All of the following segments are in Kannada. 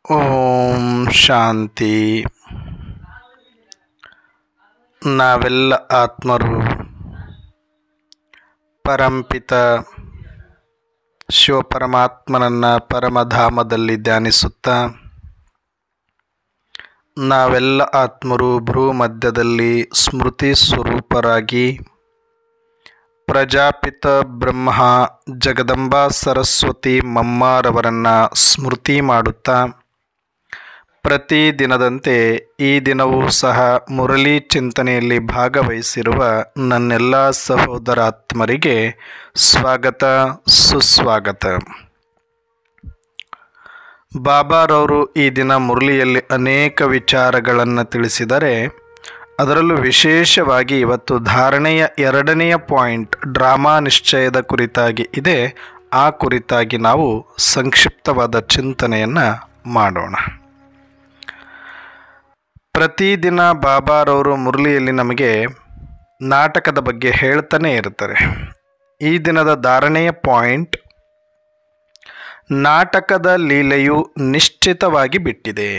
ಓಂ ಶಾಂತಿ ನಾವೆಲ್ಲ ಆತ್ಮರು ಪರಂಪಿತ ಶಿವಪರಮಾತ್ಮನನ್ನು ಪರಮಧಾಮದಲ್ಲಿ ಧ್ಯಾನಿಸುತ್ತಾ ನಾವೆಲ್ಲ ಆತ್ಮರು ಭ್ರೂ ಮಧ್ಯದಲ್ಲಿ ಸ್ಮೃತಿ ಸ್ವರೂಪರಾಗಿ ಪ್ರಜಾಪಿತ ಬ್ರಹ್ಮ ಜಗದಂಬಾ ಸರಸ್ವತಿ ಮಮ್ಮಾರವರನ್ನು ಸ್ಮೃತಿ ಮಾಡುತ್ತಾ ಪ್ರತಿ ದಿನದಂತೆ ಈ ದಿನವೂ ಸಹ ಮುರಳಿ ಚಿಂತನೆಯಲ್ಲಿ ಭಾಗವಹಿಸಿರುವ ನನ್ನೆಲ್ಲ ಸಹೋದರಾತ್ಮರಿಗೆ ಸ್ವಾಗತ ಸುಸ್ವಾಗತ ಬಾಬಾರವರು ಈ ದಿನ ಮುರಳಿಯಲ್ಲಿ ಅನೇಕ ವಿಚಾರಗಳನ್ನು ತಿಳಿಸಿದರೆ ಅದರಲ್ಲೂ ವಿಶೇಷವಾಗಿ ಇವತ್ತು ಧಾರಣೆಯ ಎರಡನೆಯ ಪಾಯಿಂಟ್ ಡ್ರಾಮಾ ನಿಶ್ಚಯದ ಕುರಿತಾಗಿ ಇದೆ ಆ ಕುರಿತಾಗಿ ನಾವು ಸಂಕ್ಷಿಪ್ತವಾದ ಚಿಂತನೆಯನ್ನು ಮಾಡೋಣ ಪ್ರತಿದಿನ ಬಾಬಾರವರು ಮುರಳಿಯಲ್ಲಿ ನಮಗೆ ನಾಟಕದ ಬಗ್ಗೆ ಹೇಳ್ತಾನೆ ಇರ್ತಾರೆ ಈ ದಿನದ ಧಾರಣೆಯ ಪಾಯಿಂಟ್ ನಾಟಕದ ಲೀಲೆಯು ನಿಶ್ಚಿತವಾಗಿ ಬಿಟ್ಟಿದೆ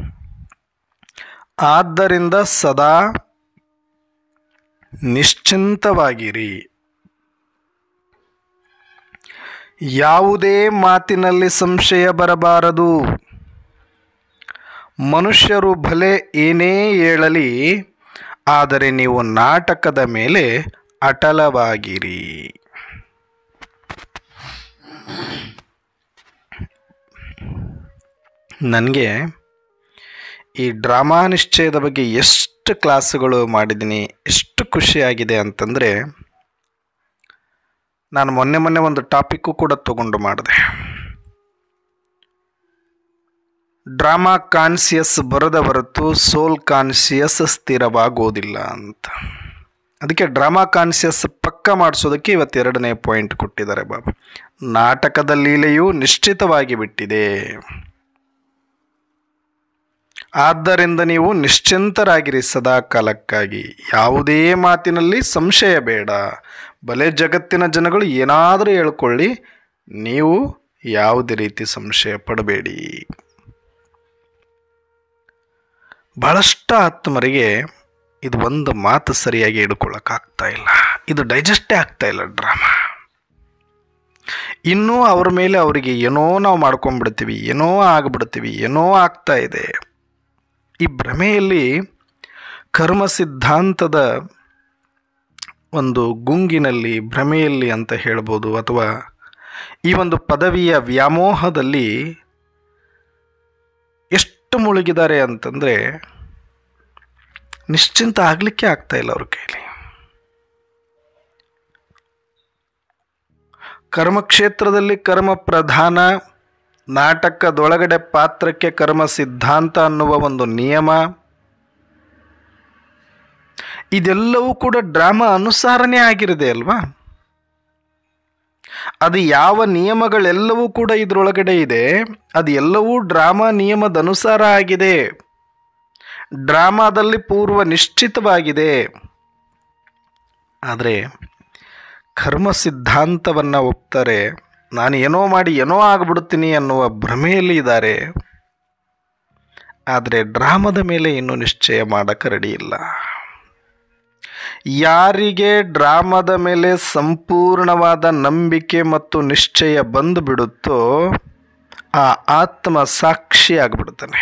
ಆದ್ದರಿಂದ ಸದಾ ನಿಶ್ಚಿಂತವಾಗಿರಿ ಯಾವುದೇ ಮಾತಿನಲ್ಲಿ ಸಂಶಯ ಬರಬಾರದು ಮನುಷ್ಯರು ಭಲೆ ಏನೇ ಹೇಳಲಿ ಆದರೆ ನೀವು ನಾಟಕದ ಮೇಲೆ ಅಟಲವಾಗಿರಿ ನನಗೆ ಈ ಡ್ರಾಮಾ ನಿಶ್ಚಯದ ಬಗ್ಗೆ ಎಷ್ಟು ಕ್ಲಾಸುಗಳು ಮಾಡಿದ್ದೀನಿ ಎಷ್ಟು ಖುಷಿಯಾಗಿದೆ ಅಂತಂದರೆ ನಾನು ಮೊನ್ನೆ ಮೊನ್ನೆ ಒಂದು ಟಾಪಿಕ್ಕು ಕೂಡ ತಗೊಂಡು ಮಾಡಿದೆ ಡ್ರಾಮಾ ಕಾನ್ಸಿಯಸ್ ಬರದ ಹೊರತು ಸೋಲ್ ಕಾನ್ಸಿಯಸ್ ಸ್ಥಿರವಾಗೋದಿಲ್ಲ ಅಂತ ಅದಕ್ಕೆ ಡ್ರಾಮಾ ಕಾನ್ಸಿಯಸ್ ಪಕ್ಕ ಮಾಡಿಸೋದಕ್ಕೆ ಇವತ್ತು ಎರಡನೇ ಪಾಯಿಂಟ್ ಕೊಟ್ಟಿದ್ದಾರೆ ಬಾಬಾ ನಾಟಕದ ಲೀಲೆಯು ನಿಶ್ಚಿತವಾಗಿ ಬಿಟ್ಟಿದೆ ಆದ್ದರಿಂದ ನೀವು ನಿಶ್ಚಿಂತರಾಗಿರಿ ಸದಾ ಕಾಲಕ್ಕಾಗಿ ಯಾವುದೇ ಮಾತಿನಲ್ಲಿ ಸಂಶಯ ಬೇಡ ಬಲೆ ಜಗತ್ತಿನ ಜನಗಳು ಏನಾದರೂ ಹೇಳ್ಕೊಳ್ಳಿ ನೀವು ಯಾವುದೇ ರೀತಿ ಸಂಶಯ ಪಡಬೇಡಿ ಬಹಳಷ್ಟು ಆತ್ಮರಿಗೆ ಇದು ಒಂದು ಮಾತು ಸರಿಯಾಗಿ ಹಿಡ್ಕೊಳ್ಳೋಕ್ಕಾಗ್ತಾ ಇಲ್ಲ ಇದು ಡೈಜೆಸ್ಟೇ ಆಗ್ತಾ ಇಲ್ಲ ಡ್ರಾಮಾ ಇನ್ನೂ ಅವ್ರ ಮೇಲೆ ಅವರಿಗೆ ಏನೋ ನಾವು ಮಾಡ್ಕೊಂಡ್ಬಿಡ್ತೀವಿ ಏನೋ ಆಗಿಬಿಡ್ತೀವಿ ಏನೋ ಆಗ್ತಾ ಇದೆ ಈ ಭ್ರಮೆಯಲ್ಲಿ ಕರ್ಮ ಸಿದ್ಧಾಂತದ ಒಂದು ಗುಂಗಿನಲ್ಲಿ ಭ್ರಮೆಯಲ್ಲಿ ಅಂತ ಹೇಳ್ಬೋದು ಅಥವಾ ಈ ಒಂದು ಪದವಿಯ ವ್ಯಾಮೋಹದಲ್ಲಿ ಎಷ್ಟು ಮುಳುಗಿದ್ದಾರೆ ಅಂತಂದರೆ ನಿಶ್ಚಿಂತ ಆಗಲಿಕ್ಕೆ ಆಗ್ತಾ ಇಲ್ಲ ಅವ್ರ ಕೈಲಿ ಕರ್ಮಕ್ಷೇತ್ರದಲ್ಲಿ ಕರ್ಮ ಪ್ರಧಾನ ನಾಟಕದೊಳಗಡೆ ಪಾತ್ರಕ್ಕೆ ಕರ್ಮ ಸಿದ್ಧಾಂತ ಅನ್ನುವ ಒಂದು ನಿಯಮ ಇದೆಲ್ಲವೂ ಕೂಡ ಡ್ರಾಮಾ ಅನುಸಾರನೇ ಆಗಿರಿದೆ ಅಲ್ವಾ ಅದು ಯಾವ ನಿಯಮಗಳೆಲ್ಲವೂ ಕೂಡ ಇದರೊಳಗಡೆ ಇದೆ ಅದು ಎಲ್ಲವೂ ಡ್ರಾಮಾ ನಿಯಮದ ಅನುಸಾರ ಆಗಿದೆ ಡ್ರಾಮಾದಲ್ಲಿ ಪೂರ್ವ ನಿಶ್ಚಿತವಾಗಿದೆ ಆದರೆ ಕರ್ಮ ಸಿದ್ಧಾಂತವನ್ನು ಒಪ್ತಾರೆ ನಾನು ಏನೋ ಮಾಡಿ ಏನೋ ಆಗಿಬಿಡ್ತೀನಿ ಅನ್ನುವ ಭ್ರಮೆಯಲ್ಲಿ ಇದ್ದಾರೆ ಆದರೆ ಡ್ರಾಮದ ಮೇಲೆ ಇನ್ನೂ ನಿಶ್ಚಯ ಮಾಡೋಕ್ಕೆ ರೆಡಿ ಇಲ್ಲ ಯಾರಿಗೆ ಡ್ರಾಮದ ಮೇಲೆ ಸಂಪೂರ್ಣವಾದ ನಂಬಿಕೆ ಮತ್ತು ನಿಶ್ಚಯ ಬಂದು ಬಿಡುತ್ತೋ ಆ ಆತ್ಮ ಸಾಕ್ಷಿ ಆಗಿಬಿಡ್ತಾನೆ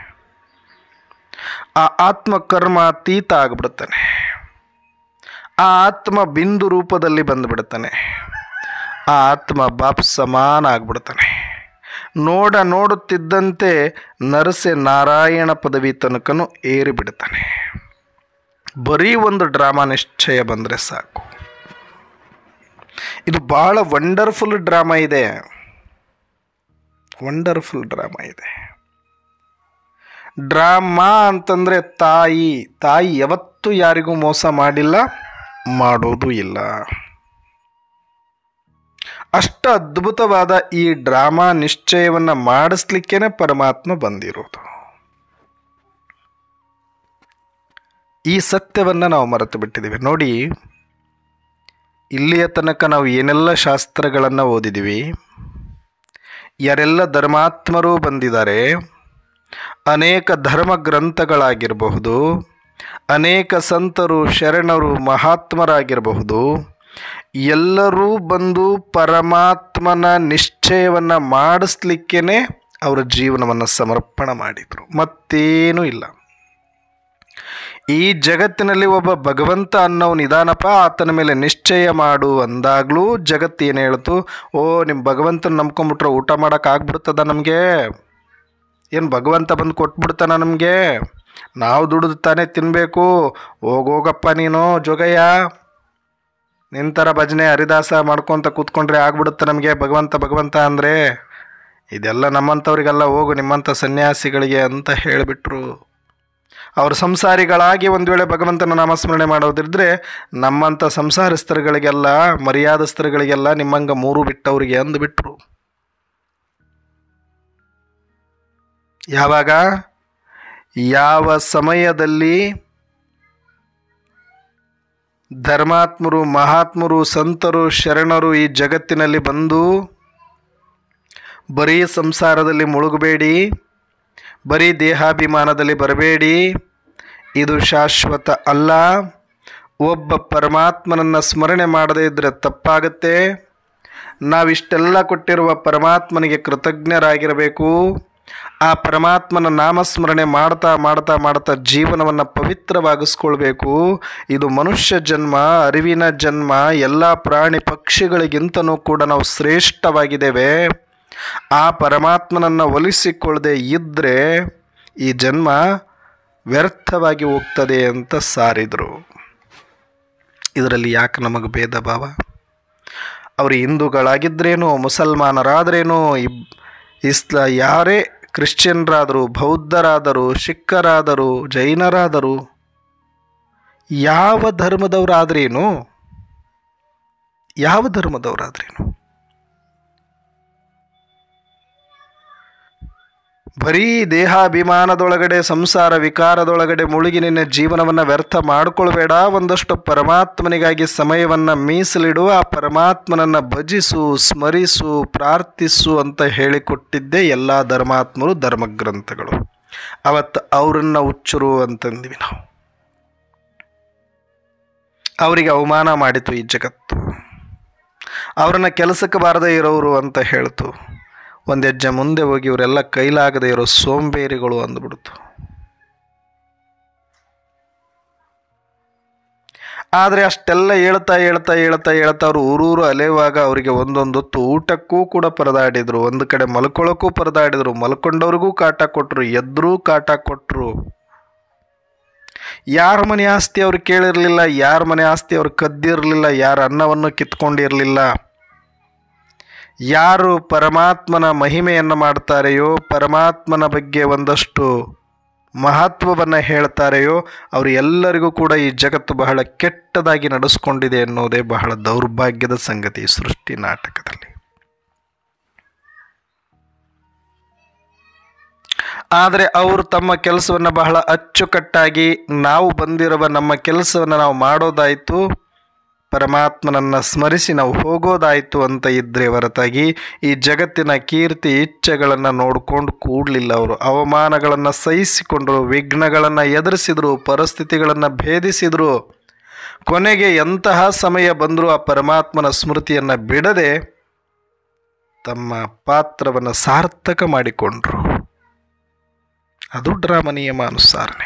ಆ ಆತ್ಮ ಕರ್ಮ ಅತೀತ ಆಗಿಬಿಡ್ತಾನೆ ಆ ಆತ್ಮ ಬಿಂದು ರೂಪದಲ್ಲಿ ಬಂದುಬಿಡ್ತಾನೆ ಆ ಆತ್ಮ ಬಾಪ್ ಸಮಾನ ಆಗ್ಬಿಡ್ತಾನೆ ನೋಡ ನೋಡುತ್ತಿದ್ದಂತೆ ನರಸೆ ನಾರಾಯಣ ಪದವಿ ತನಕನೂ ಏರಿಬಿಡ್ತಾನೆ ಬರೀ ಒಂದು ಡ್ರಾಮಾ ನಿಶ್ಚಯ ಬಂದರೆ ಸಾಕು ಇದು ಭಾಳ ವಂಡರ್ಫುಲ್ ಡ್ರಾಮಾ ಇದೆ ವಂಡರ್ಫುಲ್ ಡ್ರಾಮಾ ಇದೆ ಡ್ರಾಮಾ ಅಂತಂದರೆ ತಾಯಿ ತಾಯಿ ಯಾವತ್ತೂ ಯಾರಿಗೂ ಮೋಸ ಮಾಡಿಲ್ಲ ಮಾಡೋದು ಇಲ್ಲ ಅಷ್ಟು ಅದ್ಭುತವಾದ ಈ ಡ್ರಾಮಾ ನಿಶ್ಚಯವನ್ನು ಮಾಡಿಸ್ಲಿಕ್ಕೇನೆ ಪರಮಾತ್ಮ ಬಂದಿರೋದು ಈ ಸತ್ಯವನ್ನು ನಾವು ಮರೆತು ಬಿಟ್ಟಿದ್ದೀವಿ ನೋಡಿ ಇಲ್ಲಿಯ ತನಕ ನಾವು ಏನೆಲ್ಲ ಶಾಸ್ತ್ರಗಳನ್ನು ಓದಿದ್ದೀವಿ ಯಾರೆಲ್ಲ ಧರ್ಮಾತ್ಮರು ಬಂದಿದ್ದಾರೆ ಅನೇಕ ಧರ್ಮ ಗ್ರಂಥಗಳಾಗಿರಬಹುದು ಅನೇಕ ಸಂತರು ಶರಣರು ಮಹಾತ್ಮರಾಗಿರಬಹುದು ಎಲ್ಲರೂ ಬಂದು ಪರಮಾತ್ಮನ ನಿಶ್ಚಯವನ್ನು ಮಾಡಿಸ್ಲಿಕ್ಕೇ ಅವರ ಜೀವನವನ್ನು ಸಮರ್ಪಣೆ ಮಾಡಿದರು ಮತ್ತೇನೂ ಇಲ್ಲ ಈ ಜಗತ್ತಿನಲ್ಲಿ ಒಬ್ಬ ಭಗವಂತ ಅನ್ನೋನು ನಿಧಾನಪ್ಪ ಆತನ ಮೇಲೆ ನಿಶ್ಚಯ ಮಾಡು ಅಂದಾಗಲೂ ಜಗತ್ತು ಏನು ಹೇಳ್ತು ಓ ನಿಮ್ಮ ಭಗವಂತನ ನಂಬ್ಕೊಂಬಿಟ್ರೆ ಊಟ ಮಾಡೋಕ್ಕಾಗ್ಬಿಡ್ತದ ನಮಗೆ ಏನು ಭಗವಂತ ಬಂದು ಕೊಟ್ಬಿಡ್ತಾನ ನಮಗೆ ನಾವು ದುಡಿದು ತಾನೇ ತಿನ್ನಬೇಕು ಹೋಗೋಗಪ್ಪ ನೀನು ಜೋಗಯ್ಯ ನಿಂತರ ಭಜನೆ ಹರಿದಾಸ ಮಾಡ್ಕೊತ ಕೂತ್ಕೊಂಡ್ರೆ ಆಗ್ಬಿಡುತ್ತೆ ನಮಗೆ ಭಗವಂತ ಭಗವಂತ ಅಂದರೆ ಇದೆಲ್ಲ ನಮ್ಮಂಥವ್ರಿಗೆಲ್ಲ ಹೋಗು ನಿಮ್ಮಂಥ ಸನ್ಯಾಸಿಗಳಿಗೆ ಅಂತ ಹೇಳಿಬಿಟ್ರು ಅವರು ಸಂಸಾರಿಗಳಾಗಿ ಒಂದು ವೇಳೆ ಭಗವಂತನ ನಾಮಸ್ಮರಣೆ ಮಾಡೋದಿದ್ರೆ ನಮ್ಮಂಥ ಸಂಸಾರಸ್ಥರುಗಳಿಗೆಲ್ಲ ಮರ್ಯಾದಸ್ಥರುಗಳಿಗೆಲ್ಲ ನಿಮ್ಮಂಗ ಮೂರು ಬಿಟ್ಟವರಿಗೆ ಅಂದುಬಿಟ್ರು ಯಾವಾಗ ಯಾವ ಸಮಯದಲ್ಲಿ ಧರ್ಮಾತ್ಮರು ಮಹಾತ್ಮರು ಸಂತರು ಶರಣರು ಈ ಜಗತ್ತಿನಲ್ಲಿ ಬಂದು ಬರೀ ಸಂಸಾರದಲ್ಲಿ ಮುಳುಗಬೇಡಿ ಬರೀ ದೇಹಾಭಿಮಾನದಲ್ಲಿ ಬರಬೇಡಿ ಇದು ಶಾಶ್ವತ ಅಲ್ಲ ಒಬ್ಬ ಪರಮಾತ್ಮನನ್ನು ಸ್ಮರಣೆ ಮಾಡದೇ ಇದ್ದರೆ ತಪ್ಪಾಗುತ್ತೆ ನಾವಿಷ್ಟೆಲ್ಲ ಕೊಟ್ಟಿರುವ ಪರಮಾತ್ಮನಿಗೆ ಕೃತಜ್ಞರಾಗಿರಬೇಕು ಆ ಪರಮಾತ್ಮನ ನಾಮಸ್ಮರಣೆ ಮಾಡ್ತಾ ಮಾಡ್ತಾ ಮಾಡ್ತಾ ಜೀವನವನ್ನು ಪವಿತ್ರವಾಗಿಸ್ಕೊಳ್ಬೇಕು ಇದು ಮನುಷ್ಯ ಜನ್ಮ ಅರಿವಿನ ಜನ್ಮ ಎಲ್ಲ ಪ್ರಾಣಿ ಪಕ್ಷಿಗಳಿಗಿಂತನೂ ಕೂಡ ನಾವು ಶ್ರೇಷ್ಠವಾಗಿದ್ದೇವೆ ಆ ಪರಮಾತ್ಮನನ್ನು ಒಲಿಸಿಕೊಳ್ಳದೆ ಇದ್ದರೆ ಈ ಜನ್ಮ ವ್ಯರ್ಥವಾಗಿ ಹೋಗ್ತದೆ ಅಂತ ಸಾರಿದರು ಇದರಲ್ಲಿ ಯಾಕೆ ನಮಗೆ ಭೇದ ಭಾವ ಅವರು ಹಿಂದೂಗಳಾಗಿದ್ರೇನು ಮುಸಲ್ಮಾನರಾದ್ರೇನು ಇಬ್ ಇಸ್ಲಾ ಯಾರೇ ಕ್ರಿಶ್ಚಿಯನ್ರಾದರು ಬೌದ್ಧರಾದರು ಸಿಖ್ಖರಾದರು ಜೈನರಾದರು ಯಾವ ಧರ್ಮದವರಾದ್ರೇನು ಯಾವ ಧರ್ಮದವರಾದ್ರೇನು ಬರೀ ದೇಹಾಭಿಮಾನದೊಳಗಡೆ ಸಂಸಾರ ವಿಕಾರದೊಳಗಡೆ ಮುಳುಗಿ ನಿನ್ನ ಜೀವನವನ್ನು ವ್ಯರ್ಥ ಮಾಡಿಕೊಳ್ಬೇಡ ಒಂದಷ್ಟು ಪರಮಾತ್ಮನಿಗಾಗಿ ಸಮಯವನ್ನು ಮೀಸಲಿಡು ಆ ಪರಮಾತ್ಮನನ್ನು ಭಜಿಸು ಸ್ಮರಿಸು ಪ್ರಾರ್ಥಿಸು ಅಂತ ಹೇಳಿಕೊಟ್ಟಿದ್ದೇ ಎಲ್ಲ ಧರ್ಮಾತ್ಮರು ಧರ್ಮಗ್ರಂಥಗಳು ಅವತ್ತು ಅವರನ್ನು ಹುಚ್ಚರು ಅಂತಂದ್ವಿ ನಾವು ಅವರಿಗೆ ಅವಮಾನ ಮಾಡಿತು ಈ ಜಗತ್ತು ಅವರನ್ನು ಕೆಲಸಕ್ಕೆ ಬಾರದೇ ಇರೋರು ಅಂತ ಹೇಳ್ತು ಒಂದು ಹೆಜ್ಜೆ ಮುಂದೆ ಹೋಗಿ ಇವರೆಲ್ಲ ಕೈಲಾಗದೆ ಇರೋ ಸೋಂಬೇರಿಗಳು ಅಂದ್ಬಿಡ್ತು ಆದರೆ ಅಷ್ಟೆಲ್ಲ ಹೇಳ್ತಾ ಹೇಳ್ತಾ ಹೇಳ್ತಾ ಹೇಳ್ತಾ ಅವರು ಊರೂರು ಅಲೆಯುವಾಗ ಅವರಿಗೆ ಒಂದೊಂದು ಹೊತ್ತು ಊಟಕ್ಕೂ ಕೂಡ ಪರದಾಡಿದ್ರು ಒಂದು ಕಡೆ ಮಲ್ಕೊಳ್ಳೋಕ್ಕೂ ಪರದಾಡಿದ್ರು ಮಲ್ಕೊಂಡವ್ರಿಗೂ ಕಾಟ ಕೊಟ್ಟರು ಎದ್ರೂ ಕಾಟ ಕೊಟ್ಟರು ಯಾರ ಮನೆ ಆಸ್ತಿ ಅವ್ರು ಕೇಳಿರಲಿಲ್ಲ ಯಾರ ಮನೆ ಆಸ್ತಿ ಅವ್ರು ಕದ್ದಿರಲಿಲ್ಲ ಯಾರ ಅನ್ನವನ್ನು ಕಿತ್ಕೊಂಡಿರಲಿಲ್ಲ ಯಾರು ಪರಮಾತ್ಮನ ಮಹಿಮೆಯನ್ನು ಮಾಡ್ತಾರೆಯೋ ಪರಮಾತ್ಮನ ಬಗ್ಗೆ ಒಂದಷ್ಟು ಮಹತ್ವವನ್ನು ಹೇಳ್ತಾರೆಯೋ ಅವರು ಎಲ್ಲರಿಗೂ ಕೂಡ ಈ ಜಗತ್ತು ಬಹಳ ಕೆಟ್ಟದಾಗಿ ನಡೆಸ್ಕೊಂಡಿದೆ ಅನ್ನೋದೇ ಬಹಳ ದೌರ್ಭಾಗ್ಯದ ಸಂಗತಿ ಸೃಷ್ಟಿ ನಾಟಕದಲ್ಲಿ ಆದರೆ ಅವರು ತಮ್ಮ ಕೆಲಸವನ್ನು ಬಹಳ ಅಚ್ಚುಕಟ್ಟಾಗಿ ನಾವು ಬಂದಿರುವ ನಮ್ಮ ಕೆಲಸವನ್ನು ನಾವು ಮಾಡೋದಾಯಿತು ಪರಮಾತ್ಮನನ್ನು ಸ್ಮರಿಸಿ ನಾವು ಹೋಗೋದಾಯಿತು ಅಂತ ಇದ್ದರೆ ಹೊರತಾಗಿ ಈ ಜಗತ್ತಿನ ಕೀರ್ತಿ ಇಚ್ಛೆಗಳನ್ನು ನೋಡ್ಕೊಂಡು ಕೂಡಲಿಲ್ಲ ಅವರು ಅವಮಾನಗಳನ್ನು ಸಹಿಸಿಕೊಂಡರು ವಿಘ್ನಗಳನ್ನು ಎದುರಿಸಿದರು ಪರಿಸ್ಥಿತಿಗಳನ್ನು ಭೇದಿಸಿದರು ಕೊನೆಗೆ ಎಂತಹ ಸಮಯ ಬಂದರೂ ಆ ಪರಮಾತ್ಮನ ಸ್ಮೃತಿಯನ್ನು ಬಿಡದೆ ತಮ್ಮ ಪಾತ್ರವನ್ನು ಸಾರ್ಥಕ ಮಾಡಿಕೊಂಡ್ರು ಅದು ಡ್ರಾಮ ನಿಯಮಾನುಸಾರನೆ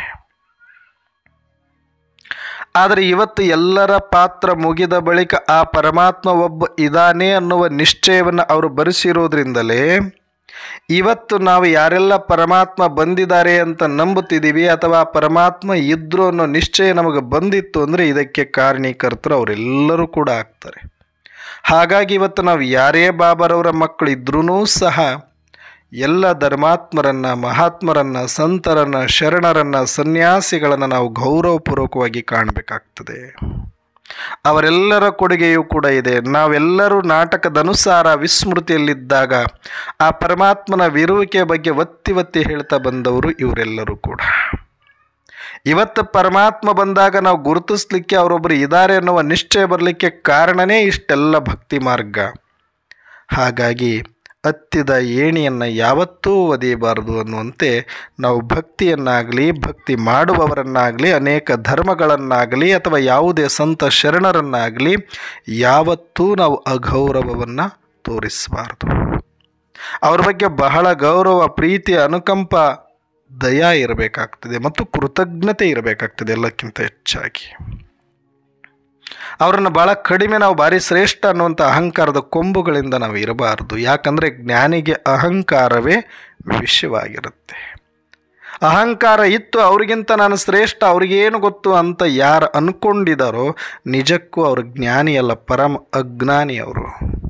ಆದರೆ ಇವತ್ತು ಎಲ್ಲರ ಪಾತ್ರ ಮುಗಿದ ಬಳಿಕ ಆ ಪರಮಾತ್ಮ ಒಬ್ಬ ಇದಾನೆ ಅನ್ನುವ ನಿಶ್ಚಯವನ್ನು ಅವರು ಬರೆಸಿರೋದ್ರಿಂದಲೇ ಇವತ್ತು ನಾವು ಯಾರೆಲ್ಲ ಪರಮಾತ್ಮ ಬಂದಿದ್ದಾರೆ ಅಂತ ನಂಬುತ್ತಿದ್ದೀವಿ ಅಥವಾ ಪರಮಾತ್ಮ ಇದ್ರು ಅನ್ನೋ ನಿಶ್ಚಯ ನಮಗೆ ಬಂದಿತ್ತು ಅಂದರೆ ಇದಕ್ಕೆ ಕಾರಣೀಕರ್ತರು ಅವರೆಲ್ಲರೂ ಕೂಡ ಆಗ್ತಾರೆ ಹಾಗಾಗಿ ಇವತ್ತು ನಾವು ಯಾರೇ ಬಾಬರವರ ಮಕ್ಕಳು ಇದ್ರೂ ಸಹ ಎಲ್ಲ ಧರ್ಮಾತ್ಮರನ್ನು ಮಹಾತ್ಮರನ್ನು ಸಂತರನ್ನು ಶರಣರನ್ನು ಸನ್ಯಾಸಿಗಳನ್ನು ನಾವು ಗೌರವಪೂರ್ವಕವಾಗಿ ಕಾಣಬೇಕಾಗ್ತದೆ ಅವರೆಲ್ಲರ ಕೊಡುಗೆಯೂ ಕೂಡ ಇದೆ ನಾವೆಲ್ಲರೂ ನಾಟಕದನುಸಾರ ವಿಸ್ಮೃತಿಯಲ್ಲಿದ್ದಾಗ ಆ ಪರಮಾತ್ಮನ ವಿರುವಿಕೆ ಬಗ್ಗೆ ಒತ್ತಿ ಒತ್ತಿ ಹೇಳ್ತಾ ಬಂದವರು ಇವರೆಲ್ಲರೂ ಕೂಡ ಇವತ್ತು ಪರಮಾತ್ಮ ಬಂದಾಗ ನಾವು ಗುರುತಿಸ್ಲಿಕ್ಕೆ ಅವರೊಬ್ಬರು ಇದ್ದಾರೆ ಅನ್ನುವ ನಿಶ್ಚಯ ಬರಲಿಕ್ಕೆ ಕಾರಣನೇ ಇಷ್ಟೆಲ್ಲ ಭಕ್ತಿ ಮಾರ್ಗ ಹಾಗಾಗಿ ಹತ್ತಿದ ಏಣಿಯನ್ನು ಯಾವತ್ತೂ ಒದೆಯಬಾರದು ಅನ್ನುವಂತೆ ನಾವು ಭಕ್ತಿಯನ್ನಾಗಲಿ ಭಕ್ತಿ ಮಾಡುವವರನ್ನಾಗಲಿ ಅನೇಕ ಧರ್ಮಗಳನ್ನಾಗಲಿ ಅಥವಾ ಯಾವುದೇ ಸಂತ ಶರಣರನ್ನಾಗಲಿ ಯಾವತ್ತೂ ನಾವು ಅಗೌರವವನ್ನು ತೋರಿಸಬಾರ್ದು ಅವ್ರ ಬಗ್ಗೆ ಬಹಳ ಗೌರವ ಪ್ರೀತಿ ಅನುಕಂಪ ದಯ ಇರಬೇಕಾಗ್ತದೆ ಮತ್ತು ಕೃತಜ್ಞತೆ ಇರಬೇಕಾಗ್ತದೆ ಎಲ್ಲಕ್ಕಿಂತ ಹೆಚ್ಚಾಗಿ ಅವರನ್ನು ಭಾಳ ಕಡಿಮೆ ನಾವು ಭಾರಿ ಶ್ರೇಷ್ಠ ಅನ್ನುವಂಥ ಅಹಂಕಾರದ ಕೊಂಬುಗಳಿಂದ ನಾವು ಇರಬಾರದು ಯಾಕಂದರೆ ಜ್ಞಾನಿಗೆ ಅಹಂಕಾರವೇ ವಿಷಯವಾಗಿರುತ್ತೆ ಅಹಂಕಾರ ಇತ್ತು ಅವರಿಗಿಂತ ನಾನು ಶ್ರೇಷ್ಠ ಅವ್ರಿಗೇನು ಗೊತ್ತು ಅಂತ ಯಾರು ಅಂದ್ಕೊಂಡಿದ್ದಾರೋ ನಿಜಕ್ಕೂ ಅವರು ಜ್ಞಾನಿಯಲ್ಲ ಪರಮ ಅಜ್ಞಾನಿ ಅವರು